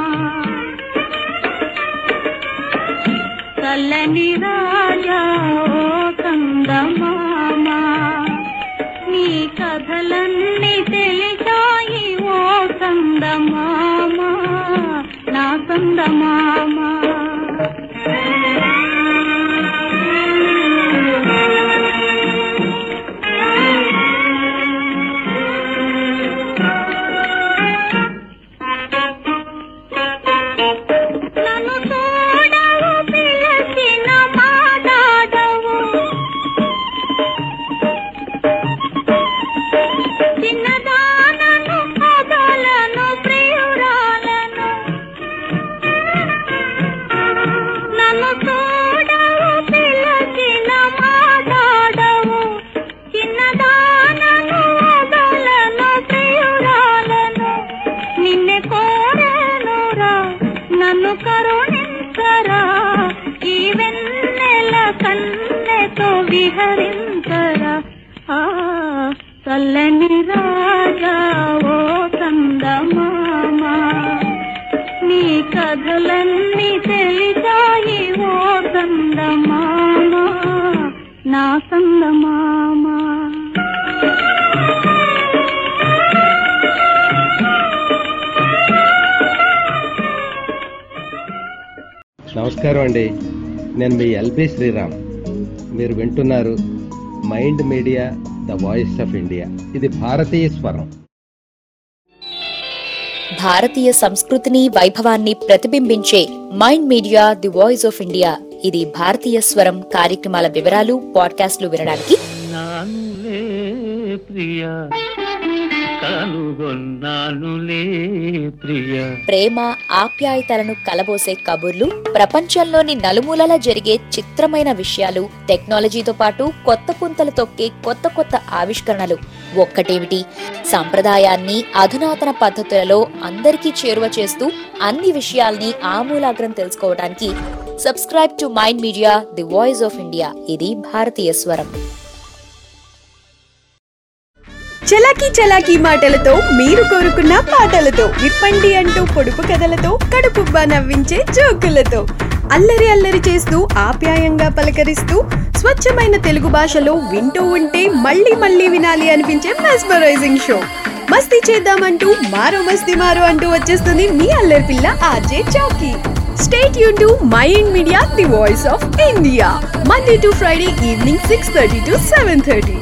చల్లని రాజా ఓ కందమామా నీ కథలన్నీ తెలిసాయి ఓ కందమామా నా కందమామా నన్ను చూడవు పిలచిన మాట్లాడవు చిన్నదానను కథలను ప్రియురాలను నన్ను చూడవు పిలచిన మాట్లాడవు చిన్నదానను కథలను ప్రియురాలను నిన్నే కోరేనురా నన్ను కరుణించరా ఈ వెన్నెల కన్నెతో విహరించరా ఆ చల్లని రాజా ఓ కందమామా నీ కథలన్నీ తెలిసాయి ఓ కందమామా నా కందమామా నమస్కారం అండి నేను మీ ఎల్బి శ్రీరామ్ మీరు వింటున్నారు Mind Media the voice of India ఇది భారతీయ స్వరం భారతీయ సంస్కృతిని వైభవాన్ని ప్రతిబింబించే Mind Media the voice of India ఇది భారతీయ స్వరం కార్యక్రమాల వివరాలు పాడ్కాస్ట్లు వినడానికి నానులే ప్రియ కనుగొన్నానులే ప్రియ ప్రేమ ఆప్యాయతలను కలబోసే కబుర్లు ప్రపంచంలోని నలుమూలలా జరిగే చిత్రమైన విషయాలు టెక్నాలజీతో పాటు కొత్త పుంతలు తొక్కే కొత్త కొత్త ఆవిష్కరణలు ఒక్కటేమిటి సంప్రదాయాన్ని అధునాతన పద్ధతులలో అందరికీ చేరువ చేస్తూ అన్ని విషయాల్ని ఆమూలాగ్రం తెలుసుకోవడానికి subscribe to Mind Media the voice of India ఇది భారతీయ స్వరం చలాకీ చలాకీ మాటలతో మీరు కోరుకున్న పాటలతో విప్పండి అంటూ పొడుపు కథలతో కడుపుబ్బా నవ్వించే జోకులతో అల్లరి అల్లరి చేస్తూ ఆప్యాయంగా పలకరిస్తూ స్వచ్ఛమైన తెలుగు భాషలో వింటూ ఉంటే మళ్ళీ మళ్ళీ వినాలి అనిపించే మెస్మరైజింగ్ షో మస్తీ చేద్దామంటూ మారో మస్తీ మారో అంటూ వచ్చేస్తుంది మీ అల్లరి పిల్ల ఆర్జే చౌకీ స్టేట్ యూన్ to Mind Media the voice of India Monday to Friday evening six thirty to seven thirty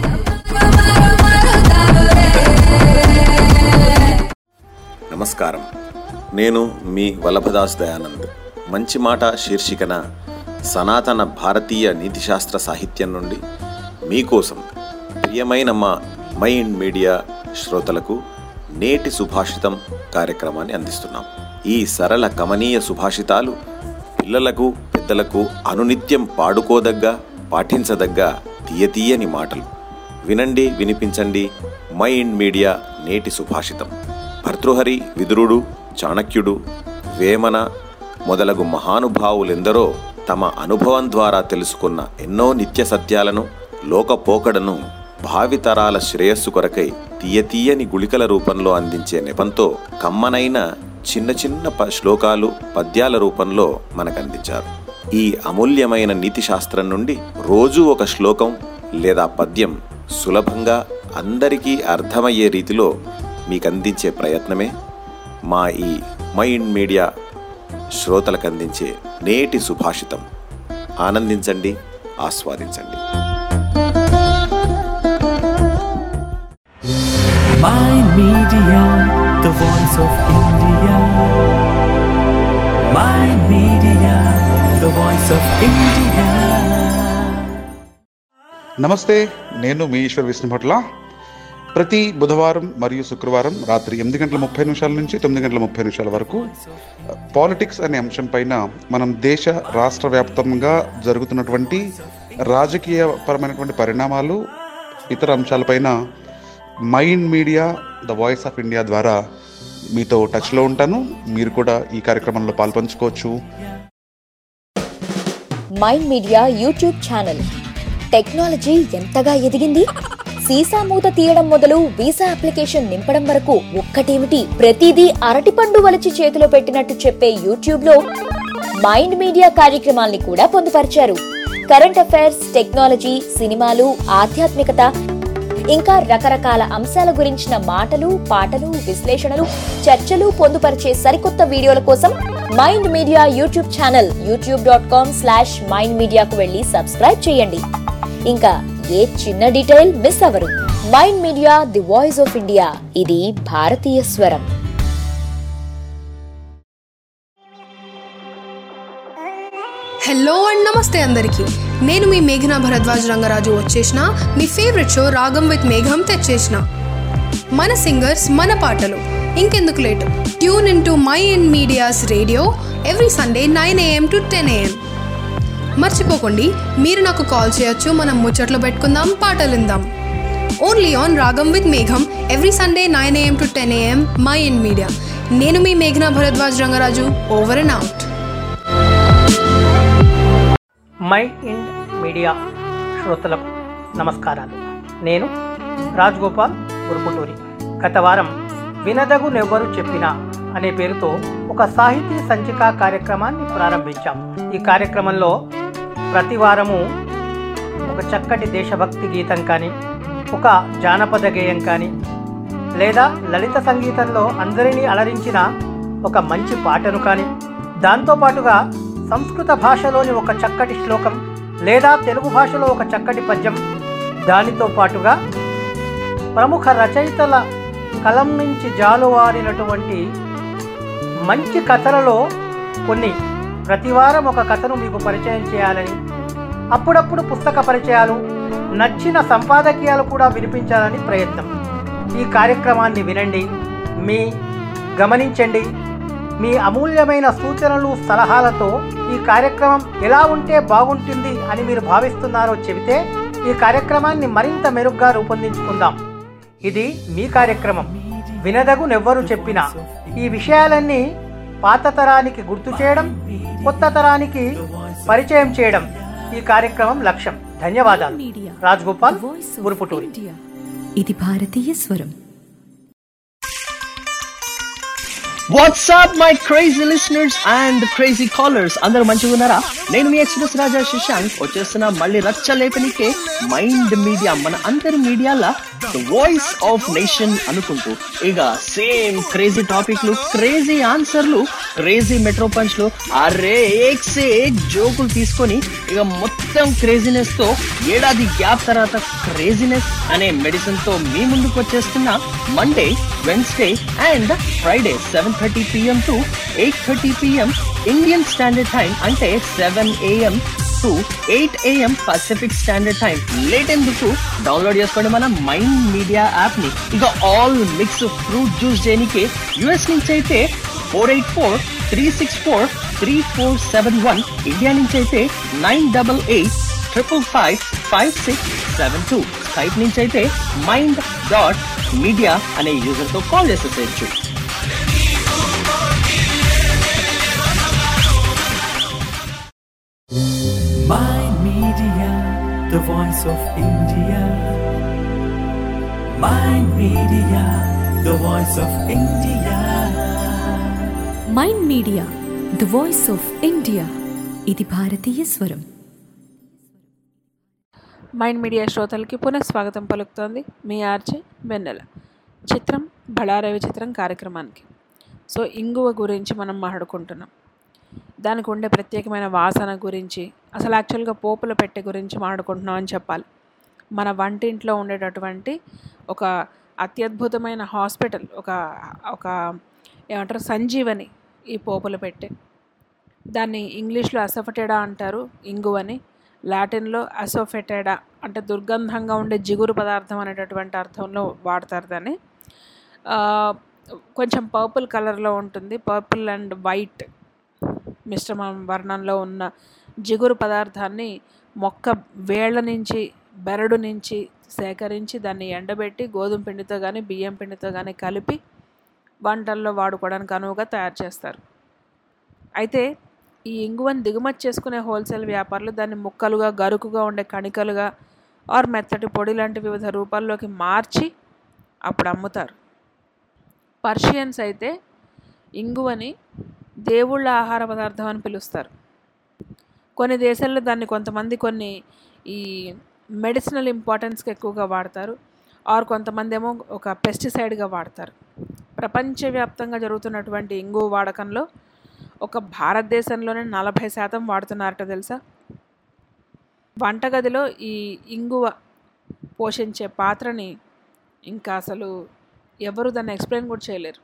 నమస్కారం నేను మీ వల్లభదాస్ దయానంద్ మంచి మాట శీర్షికన సనాతన భారతీయ నీతిశాస్త్ర సాహిత్యం నుండి మీకోసం ప్రియమైన మా మైండ్ మీడియా శ్రోతలకు నేటి సుభాషితం కార్యక్రమాన్ని అందిస్తున్నాం ఈ సరళ కమనీయ సుభాషితాలు పిల్లలకు పెద్దలకు అనునిత్యం పాడుకోదగ్గ పాఠించదగ్గ తీయతీయని మాటలు వినండి వినిపించండి మైండ్ మీడియా నేటి సుభాషితం భర్తృహరి విదురుడు చాణక్యుడు వేమన మొదలగు మహానుభావులెందరో తమ అనుభవం ద్వారా తెలుసుకున్న ఎన్నో నిత్య సత్యాలను లోకపోకడను భావితరాల శ్రేయస్సు కొరకై తీయతీయని గుళికల రూపంలో అందించే నెపంతో కమ్మనైన చిన్న చిన్న ప శ్లోకాలు పద్యాల రూపంలో మనకందించారు ఈ అమూల్యమైన నీతి శాస్త్రం నుండి రోజూ ఒక శ్లోకం లేదా పద్యం సులభంగా అందరికీ అర్థమయ్యే రీతిలో మీకు అందించే ప్రయత్నమే మా ఈ మైండ్ మీడియా శ్రోతలకు అందించే నేటి సుభాషితం ఆనందించండి ఆస్వాదించండి Mind Media, the voice of India. Mind Media, the voice of India. నమస్తే నేను మీ ఈశ్వర్ విష్ణుభట్ల ప్రతి బుధవారం మరియు శుక్రవారం రాత్రి ఎనిమిది గంటల ముప్పై నిమిషాల నుంచి తొమ్మిది గంటల ముప్పై నిమిషాల వరకు పాలిటిక్స్ అనే అంశం పైన మనం దేశ రాష్ట్ర వ్యాప్తంగా జరుగుతున్నటువంటి రాజకీయ పరమైనటువంటి పరిణామాలు ఇతర అంశాలపైన Mind Media the voice of India ద్వారా మీతో టచ్లో ఉంటాను మీరు కూడా ఈ కార్యక్రమంలో పాల్పంచుకోవచ్చు Mind Media YouTube channel technology ఎంతగా ఎదిగింది సీసా మూత తీయడం మొదలు వీసా అప్లికేషన్ నింపడం వరకు ఒక్కటేమిటి ప్రతిదీ అరటిపండు వలిచి చేతిలో పెట్టినట్టు చెప్పే యూట్యూబ్ లో మైండ్ మీడియా కార్యక్రమాల్ని కూడా పొందుపరిచారు కరెంట్ అఫైర్స్ టెక్నాలజీ సినిమాలు ఆధ్యాత్మికత ఇంకా రకరకాల అంశాల గురించిన మాటలు పాటలు విశ్లేషణలు చర్చలు పొందుపరిచే సరికొత్త వీడియోల కోసం Mind Media YouTube channel YouTube dot com slash Mind మీడియాకు వెళ్ళి సబ్స్క్రైబ్ చేయండి ఇంకా ఏ చిన్న డీటెయిల్ మిస్ అవ్వరు Mind Media the voice of India ఇది భారతీయ స్వరం హలో అండ్ నమస్తే అందరికీ నేను మీ మేఘనా భరద్వాజ్ రంగరాజు వచ్చేసిన మీ ఫేవరెట్ షో రాగం విత్ మేఘం తెచ్చేసిన మన సింగర్స్ మన పాటలు ఇంకెందుకు late tune in to Mind Media's radio every Sunday nine AM to ten AM మర్చిపోకండి మీరు నాకు కాల్ చేయొచ్చు మనం ముచ్చట్లు పెట్టుకుందాం పాటలు విందాం ఓన్లీ ఆన్ రాగం విత్ మేఘం every Sunday nine AM to ten AM Mind Media నేను మీ మేఘనా Bharadwaj Rangaraju over and out Mind Media శ్రోతలకు నమస్కారాలు నేను రాజ్గోపాల్ ఉరుపుటూరి గత వారం వినదగు నెవ్వరు చెప్పిన అనే పేరుతో ఒక సాహితీ సంచిక కార్యక్రమాన్ని ప్రారంభించాం ఈ కార్యక్రమంలో ప్రతి వారము ఒక చక్కటి దేశభక్తి గీతం కానీ ఒక జానపద గేయం కానీ లేదా లలిత సంగీతంలో అందరినీ అలరించిన ఒక మంచి పాటను కానీ దాంతోపాటుగా సంస్కృత భాషలోని ఒక చక్కటి శ్లోకం లేదా తెలుగు భాషలో ఒక చక్కటి పద్యం దానితో పాటుగా ప్రముఖ రచయితల కలం నుంచి జాలువారినటువంటి మంచి కథలలో కొన్ని ప్రతివారం ఒక కథను మీకు పరిచయం చేయాలని అప్పుడప్పుడు పుస్తక పరిచయాలు నచ్చిన సంపాదకీయాలు కూడా వినిపించాలని ప్రయత్నం ఈ కార్యక్రమాన్ని వినండి మీ గమనించండి మీ అమూల్యమైన సూచనలు సలహాలతో ఈ కార్యక్రమం ఎలా ఉంటే బాగుంటుంది అని మీరు భావిస్తున్నారో చెబితే ఈ కార్యక్రమాన్ని మరింత మెరుగ్గా రూపొందించుకుందాం ఇది మీ కార్యక్రమం వినదగు నెవ్వరు చెప్పినా ఈ విషయాలన్నీ పాత తరానికి గుర్తు చేయడం కొత్త తరానికి పరిచయం చేయడం ఈ కార్యక్రమం లక్ష్యం ధన్యవాదాలు రాజ్గోపాల్ గురుపుటూరి ఇది భారతీయ స్వరం what's up my crazy listeners and crazy callers అందరూ మంచిగా ఉన్నారా నేను మీ ఎక్స్ప్రెస్ రాజా శశాంక్ వచ్చేస్తున్న మళ్ళీ రచ్చ లేపనికే మైండ్ మీడియా మన అందరి మీడియాల వాయిస్ ఆఫ్ నేషన్ అనుకుంటూ ఇక సేమ్ క్రేజీ టాపిక్లు క్రేజీ ఆన్సర్లు క్రేజీ మెట్రో పంచ్లు అరే ఏక్ సే ఏక్ జోకులు తీసుకొని ఇక మొత్తం క్రేజీనెస్ తో ఏడాది గ్యాప్ తర్వాత క్రేజీనెస్ అనే మెడిసిన్ తో మీ ముందుకు వచ్చేస్తున్న Monday Wednesday and Friday seven thirty PM to eight thirty PM Indian standard time అంటే seven AM to eight AM Pacific standard time late ఎందుకు డౌన్లోడ్ చేసుకోండి మన మైండ్ మీడియా యాప్ ని ఇక ఆల్ మిక్స్ ఫ్రూట్ జ్యూస్ చేయడానికి US నుంచి అయితే four eight four three six four three four seven one India నుంచి అయితే nine double eight triple five five six seven two Skype నుంచి అయితే మైండ్ డాట్ మీడియా అనే యూజర్ తో కాల్ చేసేసేయచ్చు Mind Media, the voice of India. Mind Media, the voice of India. Mind Media the voice of India ఇది భారతీయ స్వరం mind media శ్రోతలకి పునః స్వాగతం పలుకుతోంది మీ ఆర్జే వెన్నెల చిత్రం బళారవి చిత్రం కార్యక్రమానికి సో ఇంగువ గురించి మనం మాట్లాడుకుంటున్నాం దానికి ఉండే ప్రత్యేకమైన వాసన గురించి అసలు యాక్చువల్గా పోపుల పెట్టె గురించి మాట్లాడుకుంటున్నాం అని చెప్పాలి మన వంటింట్లో ఉండేటటువంటి ఒక అత్యద్భుతమైన హాస్పిటల్ ఒక ఒక ఏమంటారు సంజీవని ఈ పోపుల పెట్టె దాన్ని ఇంగ్లీష్లో అసఫటెడా అంటారు ఇంగువని లాటిన్లో అసోఫెటెడా అంటే దుర్గంధంగా ఉండే జిగురు పదార్థం అనేటటువంటి అర్థంలో వాడతారు దాన్ని ఆ, కొంచెం పర్పుల్ కలర్లో ఉంటుంది పర్పుల్ అండ్ వైట్ మిశ్రమ వర్ణంలో ఉన్న జిగురు పదార్థాన్ని మొక్క వేళ్ళ నుంచి బెరడు నుంచి సేకరించి దాన్ని ఎండబెట్టి గోధుమ పిండితో కానీ బియ్యం పిండితో కానీ కలిపి వంటల్లో వాడుకోవడానికి అనువుగా తయారు చేస్తారు అయితే ఈ ఇంగువని దిగుమతి చేసుకునే హోల్సేల్ వ్యాపారులు దాన్ని ముక్కలుగా గరుకుగా ఉండే కణికలుగా ఆర్ మెత్తటి పొడి లాంటి వివిధ రూపాల్లోకి మార్చి అప్పుడు అమ్ముతారు పర్షియన్స్ అయితే ఇంగువని దేవుళ్ళ ఆహార పదార్థం అని పిలుస్తారు కొన్ని దేశాల్లో దాన్ని కొంతమంది కొన్ని ఈ మెడిసినల్ ఇంపార్టెన్స్కి ఎక్కువగా వాడతారు ఆర్ కొంతమంది ఏమో ఒక పెస్టిసైడ్గా వాడతారు ప్రపంచవ్యాప్తంగా జరుగుతున్నటువంటి ఇంగు వాడకంలో ఒక భారతదేశంలోనే నలభై శాతం వాడుతున్నారట తెలుసా వంటగదిలో ఈ ఇంగువ పోషించే పాత్రని ఇంకా అసలు ఎవరు దాన్ని ఎక్స్ప్లెయిన్ కూడా చేయలేరు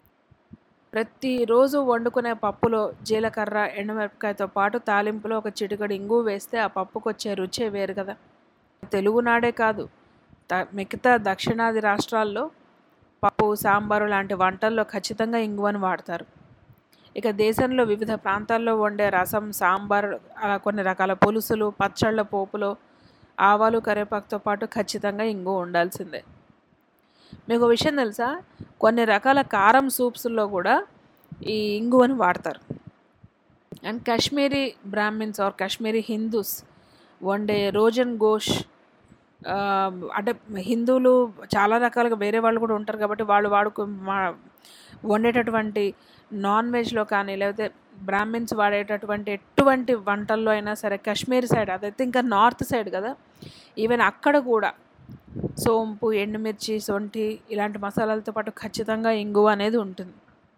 ప్రతిరోజు వండుకునే పప్పులో జీలకర్ర ఎండుమిరపకాయతో పాటు తాలింపులో ఒక చిటికడు ఇంగు వేస్తే ఆ పప్పుకు వచ్చే రుచే వేరు కదా తెలుగునాడే కాదు త మిగతా దక్షిణాది రాష్ట్రాల్లో పప్పు సాంబారు లాంటి వంటల్లో ఖచ్చితంగా ఇంగువను వాడతారు ఇక దేశంలో వివిధ ప్రాంతాల్లో వండే రసం సాంబార్ అలా కొన్ని రకాల పులుసులు పచ్చళ్ళ పోపులో ఆవాలు కరివేపాకుతో పాటు ఖచ్చితంగా ఇంగు ఉండాల్సిందే మీకు విషయం తెలుసా కొన్ని రకాల కారం సూప్స్లో కూడా ఈ ఇంగువని వాడతారు అండ్ కాశ్మీరీ బ్రాహ్మిన్స్ ఆర్ కాశ్మీరీ హిందూస్ వండే రోజన్ గోష్ ఆ, అంటే హిందువులు చాలా రకాలుగా వేరే వాళ్ళు కూడా ఉంటారు కాబట్టి వాళ్ళు వాడుకు మా వండేటటువంటి నాన్ వెజ్లో కానీ లేకపోతే బ్రాహ్మిన్స్ వాడేటటువంటి ఎటువంటి వంటల్లో అయినా సరే కాశ్మీర్ సైడ్ అదైతే ఇంకా నార్త్ సైడ్ కదా ఈవెన్ అక్కడ కూడా సోంపు ఎండుమిర్చి సొంఠి ఇలాంటి మసాలాలతో పాటు ఖచ్చితంగా ఇంగువ అనేది ఉంటుంది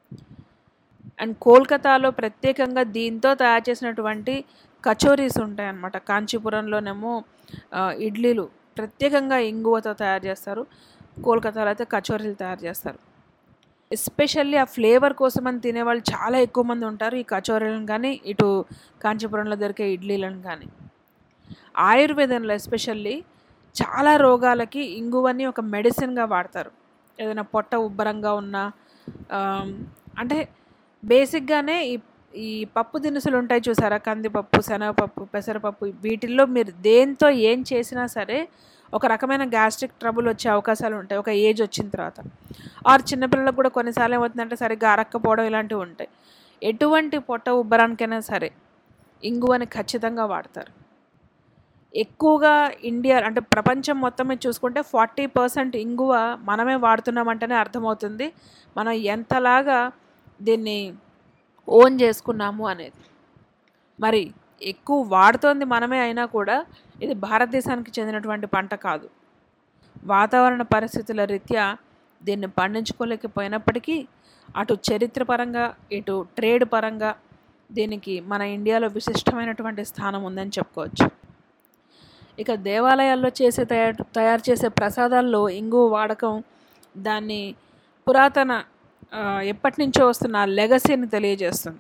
అండ్ కోల్కతాలో ప్రత్యేకంగా దీంతో తయారు చేసినటువంటి కచోరీస్ ఉంటాయి అన్నమాట కాంచీపురంలోనేమో ఆ, ఇడ్లీలు ప్రత్యేకంగా ఇంగువతో తయారు చేస్తారు కోల్కతాలో అయితే కచోరీలు తయారు చేస్తారు ఎస్పెషల్లీ ఆ ఫ్లేవర్ కోసం అని తినేవాళ్ళు చాలా ఎక్కువ మంది ఉంటారు ఈ కచోరీలను కానీ ఇటు కాంచీపురంలో దొరికే ఇడ్లీలను కానీ ఆయుర్వేదంలో ఎస్పెషల్లీ చాలా రోగాలకి ఇంగువని ఒక మెడిసిన్గా వాడతారు ఏదైనా పొట్ట ఉబ్బరంగా ఉన్నా ఆమ్, అంటే బేసిక్గానే ఈ ఈ పప్పు దినుసులు ఉంటాయి చూసారా కందిపప్పు శనగపప్పు పెసరపప్పు వీటిల్లో మీరు దేంతో ఏం చేసినా సరే ఒక రకమైన గ్యాస్ట్రిక్ ట్రబుల్ వచ్చే అవకాశాలు ఉంటాయి ఒక ఏజ్ వచ్చిన తర్వాత ఆర్ చిన్నపిల్లలకు కూడా కొన్నిసార్లు ఏమవుతుందంటే సరిగ్గా అరక్కపోవడం ఇలాంటివి ఉంటాయి ఎటువంటి పొట్ట ఉబ్బరానికైనా సరే ఇంగువని ఖచ్చితంగా వాడతారు ఎక్కువగా ఇండియా అంటే ప్రపంచం మొత్తం మీద చూసుకుంటే ఫార్టీ పర్సెంట్ ఇంగువ మనమే వాడుతున్నామంటేనే అర్థమవుతుంది మనం ఎంతలాగా దీన్ని ఓన్ చేసుకున్నాము అనేది మరి ఎక్కువ వాడుతోంది మనమే అయినా కూడా ఇది భారతదేశానికి చెందినటువంటి పంట కాదు వాతావరణ పరిస్థితుల రీత్యా దీన్ని పండించుకోలేకపోయినప్పటికీ అటు చరిత్రపరంగా ఇటు ట్రేడ్ పరంగా దీనికి మన ఇండియాలో విశిష్టమైనటువంటి స్థానం ఉందని చెప్పుకోవచ్చు ఇక దేవాలయాల్లో చేసే తయారు తయారు చేసే ప్రసాదాల్లో ఇంగు వాడకం దాన్ని పురాతన ఆ, ఎప్పటి నుంచో వస్తున్న లెగసీని తెలియజేస్తుంది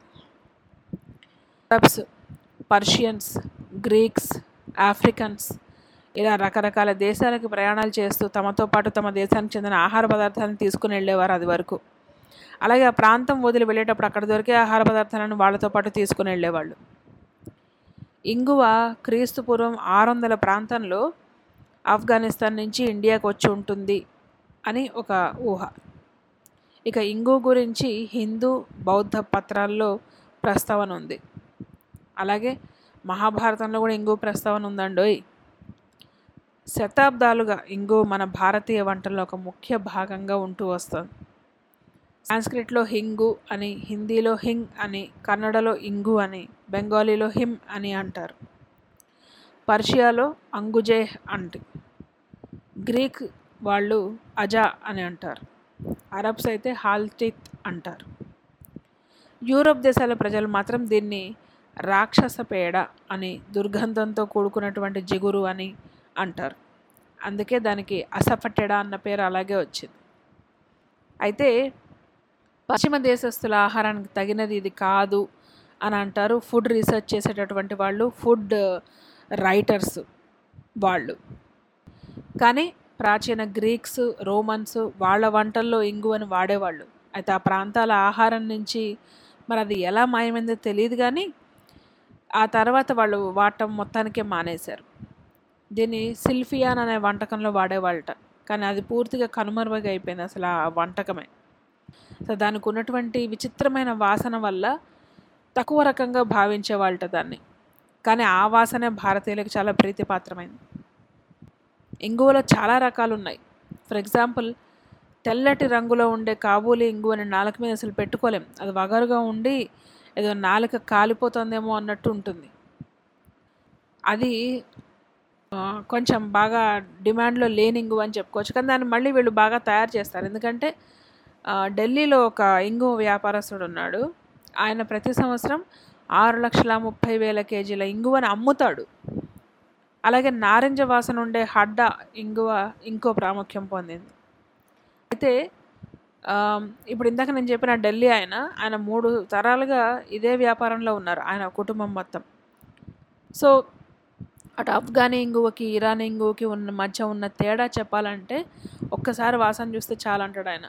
అరబ్స్ పర్షియన్స్ గ్రీక్స్ ఆఫ్రికన్స్ ఇలా రకరకాల దేశాలకు ప్రయాణాలు చేస్తూ తమతో పాటు తమ దేశానికి చెందిన ఆహార పదార్థాలను తీసుకుని వెళ్ళేవారు అది వరకు అలాగే ఆ ప్రాంతం వదిలి వెళ్ళేటప్పుడు అక్కడ దొరికే ఆహార పదార్థాలను వాళ్ళతో పాటు తీసుకుని వెళ్ళేవాళ్ళు ఇంగువ క్రీస్తు పూర్వం ఆరు వందల ప్రాంతంలో ఆఫ్ఘనిస్తాన్ నుంచి ఇండియాకు వచ్చి ఉంటుంది అని ఒక ఊహ ఇక ఇంగు గురించి హిందూ బౌద్ధ పత్రాల్లో ప్రస్తావన ఉంది అలాగే మహాభారతంలో కూడా ఇంగు ప్రస్తావన ఉందండోయ్ శతాబ్దాలుగా ఇంగు మన భారతీయ వంటల్లో ఒక ముఖ్య భాగంగా ఉంటూ వస్తుంది సాంస్క్రిట్లో హింగు అని హిందీలో హింగ్ అని కన్నడలో ఇంగు అని బెంగాలీలో హిమ్ అని అంటారు పర్షియాలో అంగుజే అంటి గ్రీక్ వాళ్ళు అజా అని అంటారు అరబ్స్ అయితే హాల్టిత్ అంటారు యూరోప్ దేశాల ప్రజలు మాత్రం దీన్ని రాక్షస పేడ అని దుర్గంధంతో కూడుకున్నటువంటి జిగురు అని అంటారు అందుకే దానికి అసఫటెడ అన్న పేరు అలాగే వచ్చింది అయితే పశ్చిమ దేశస్తుల ఆహారానికి తగినది ఇది కాదు అని అంటారు ఫుడ్ రీసెర్చ్ చేసేటటువంటి వాళ్ళు ఫుడ్ రైటర్స్ వాళ్ళు కానీ ప్రాచీన గ్రీక్స్ రోమన్స్ వాళ్ళ వంటల్లో ఇంగువని వాడేవాళ్ళు అయితే ఆ ప్రాంతాల ఆహారం నుంచి మరి అది ఎలా మాయమైందో తెలియదు కానీ ఆ తర్వాత వాళ్ళు వాడటం మొత్తానికే మానేశారు దీన్ని సిల్ఫియాన్ అనే వంటకంలో వాడేవాళ్ళట కానీ అది పూర్తిగా కనుమరుగైపోయింది అయిపోయింది అసలు ఆ వంటకమే సో దానికి ఉన్నటువంటి విచిత్రమైన వాసన వల్ల తక్కువ రకంగా భావించేవాళ్ళట దాన్ని కానీ ఆ వాసనే భారతీయులకు చాలా ప్రీతిపాత్రమైంది ఇంగువలో చాలా రకాలు ఉన్నాయి ఫర్ ఎగ్జాంపుల్ తెల్లటి రంగులో ఉండే కాబూలి ఇంగువని నాలుక మీద అసలు పెట్టుకోలేం అది వగరుగా ఉండి ఏదో నాలుక కాలిపోతుందేమో అన్నట్టు ఉంటుంది అది ఆ, కొంచెం బాగా డిమాండ్లో లేని ఇంగువ అని చెప్పుకోవచ్చు కానీ దాన్ని మళ్ళీ వీళ్ళు బాగా తయారు చేస్తారు ఎందుకంటే ఆ, ఢిల్లీలో ఒక ఇంగువ వ్యాపారస్తుడు ఉన్నాడు ఆయన ప్రతి సంవత్సరం ఆరు లక్షల ముప్పై వేల కేజీల ఇంగువని అమ్ముతాడు అలాగే నారింజ వాసన ఉండే హడ్డ ఇంగువ ఇంకో ప్రాముఖ్యం పొందింది అయితే ఆ, ఇప్పుడు ఇందాక నేను చెప్పిన ఢిల్లీ ఆయన ఆయన మూడు తరాలుగా ఇదే వ్యాపారంలో ఉన్నారు ఆయన కుటుంబం మొత్తం సో అటు ఆఫ్ఘనీ ఇంగువకి ఇరానీ ఇంగువకి ఉన్న మధ్య ఉన్న తేడా చెప్పాలంటే ఒక్కసారి వాసన చూస్తే చాలంటాడు ఆయన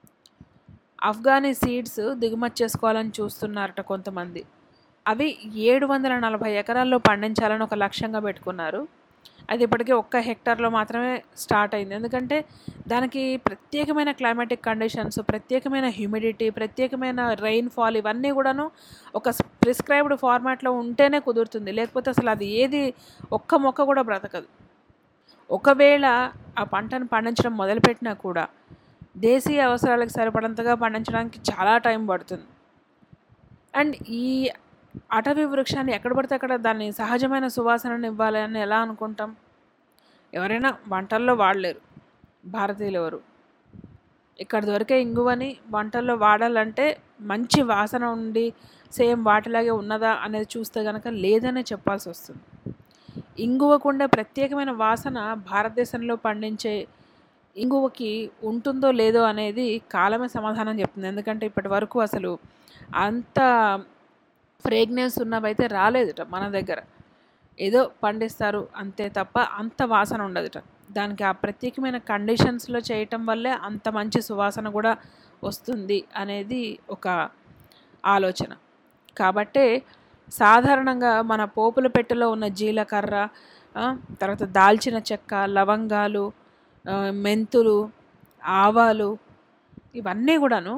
ఆఫ్ఘనీ సీడ్స్ దిగుమతి చేసుకోవాలని చూస్తున్నారట కొంతమంది అవి ఏడు వందల నలభై ఎకరాల్లో పండించాలని ఒక లక్ష్యంగా పెట్టుకున్నారు అది ఇప్పటికే ఒక్క హెక్టార్లో మాత్రమే స్టార్ట్ అయింది ఎందుకంటే దానికి ప్రత్యేకమైన క్లైమాటిక్ కండిషన్స్ ప్రత్యేకమైన హ్యూమిడిటీ ప్రత్యేకమైన రెయిన్ఫాల్ ఇవన్నీ కూడాను ఒక ప్రిస్క్రైబ్డ్ ఫార్మాట్లో ఉంటేనే కుదురుతుంది లేకపోతే అసలు అది ఏది ఒక్క మొక్క కూడా బ్రతకదు ఒకవేళ ఆ పంటను పండించడం మొదలుపెట్టినా కూడా దేశీయ అవసరాలకు సరిపడంతగా పండించడానికి చాలా టైం పడుతుంది అండ్ ఈ అటవీ వృక్షాన్ని ఎక్కడ పడితే అక్కడ దాన్ని సహజమైన సువాసనను ఇవ్వాలి అని ఎలా అనుకుంటాం ఎవరైనా వంటల్లో వాడలేరు భారతీయులు ఎవరు ఇక్కడ దొరికే ఇంగువని వంటల్లో వాడాలంటే మంచి వాసన ఉండి సేమ్ వాటిలాగే ఉన్నదా అనేది చూస్తే కనుక లేదనే చెప్పాల్సి వస్తుంది ఇంగువకుండే ప్రత్యేకమైన వాసన భారతదేశంలో పండించే ఇంగువకి ఉంటుందో లేదో అనేది కాలమే సమాధానం చెప్తుంది ఎందుకంటే ఇప్పటి వరకు అసలు అంత ఫ్రేగ్నెన్స్ ఉన్నవైతే రాలేదుట మన దగ్గర ఏదో పండిస్తారు అంతే తప్ప అంత వాసన ఉండదుట దానికి ఆ ప్రత్యేకమైన కండిషన్స్లో చేయటం వల్లే అంత మంచి సువాసన కూడా వస్తుంది అనేది ఒక ఆలోచన కాబట్టే సాధారణంగా మన పోపుల పెట్టెలో ఉన్న జీలకర్ర ఆ, తర్వాత దాల్చిన చెక్క లవంగాలు ఆ, మెంతులు ఆవాలు ఇవన్నీ కూడాను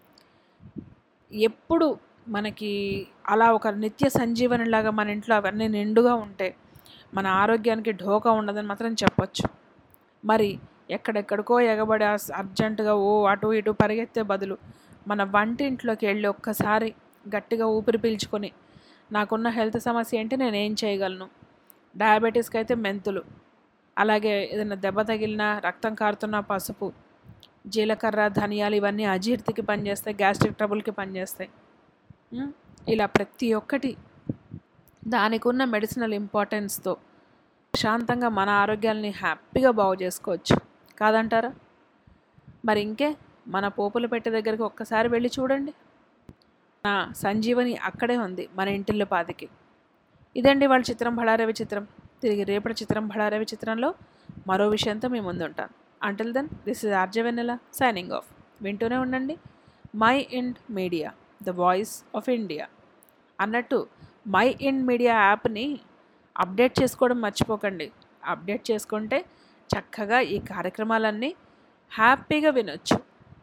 ఎప్పుడు మనకి అలా ఒక నిత్య సంజీవనిలాగా మన ఇంట్లో అవన్నీ నిండుగా ఉంటే మన ఆరోగ్యానికి ఢోకా ఉండదని మాత్రం చెప్పొచ్చు మరి ఎక్కడెక్కడికో ఎగబడి అస్- అర్జెంటుగా ఓ అటు ఇటు పరిగెత్తే బదులు మన వంటింట్లోకి వెళ్ళి ఒక్కసారి గట్టిగా ఊపిరి పీల్చుకొని నాకున్న హెల్త్ సమస్య ఏంటి నేను ఏం చేయగలను డయాబెటీస్కి అయితే మెంతులు అలాగే ఏదైనా దెబ్బ తగిలినా రక్తం కారుతున్న పసుపు జీలకర్ర ధనియాలు ఇవన్నీ అజీర్తికి పనిచేస్తాయి గ్యాస్ట్రిక్ ట్రబుల్కి పనిచేస్తాయి ఉమ్, ఇలా ప్రతి ఒక్కటి దానికి ఉన్న మెడిసినల్ ఇంపార్టెన్స్తో ప్రశాంతంగా మన ఆరోగ్యాల్ని హ్యాపీగా బాగు చేసుకోవచ్చు కాదంటారా మరి ఇంకే మన పోపుల పెట్టె దగ్గరికి ఒక్కసారి వెళ్ళి చూడండి నా సంజీవని అక్కడే ఉంది మన ఇంటిల్లో పాదికి ఇదండి వాళ్ళ చిత్రం భళారవి చిత్రం తిరిగి రేపటి చిత్రం భళారవి చిత్రంలో మరో విషయంతో మీ ముందు ఉంటాను until then this is RJ Vennela signing off వింటూనే ఉండండి Mind Media the voice of India అన్నట్టు మై ఇండ్ మీడియా యాప్ని అప్డేట్ చేసుకోవడం మర్చిపోకండి అప్డేట్ చేసుకుంటే చక్కగా ఈ కార్యక్రమాలన్నీ హ్యాపీగా వినొచ్చు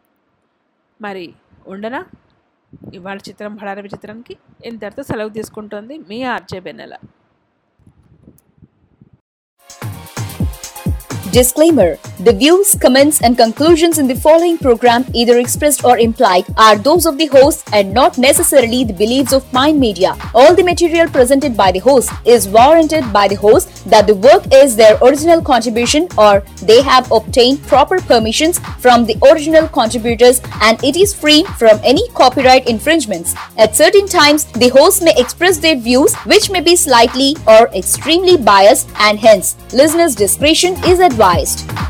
మరి ఉండనా ఇవాళ చిత్రం భడారవి చిత్రానికి ఇంతటితో సెలవు తీసుకుంటోంది మీ RJ Vennela Disclaimer The views, comments, and conclusions in the following program, either expressed or implied, are those of the host and not necessarily the beliefs of Mind Media. All the material presented by the host is warranted by the host that the work is their original contribution or they have obtained proper permissions from the original contributors and it is free from any copyright infringements. At certain times, the host may express their views which may be slightly or extremely biased and hence listeners' discretion is advised.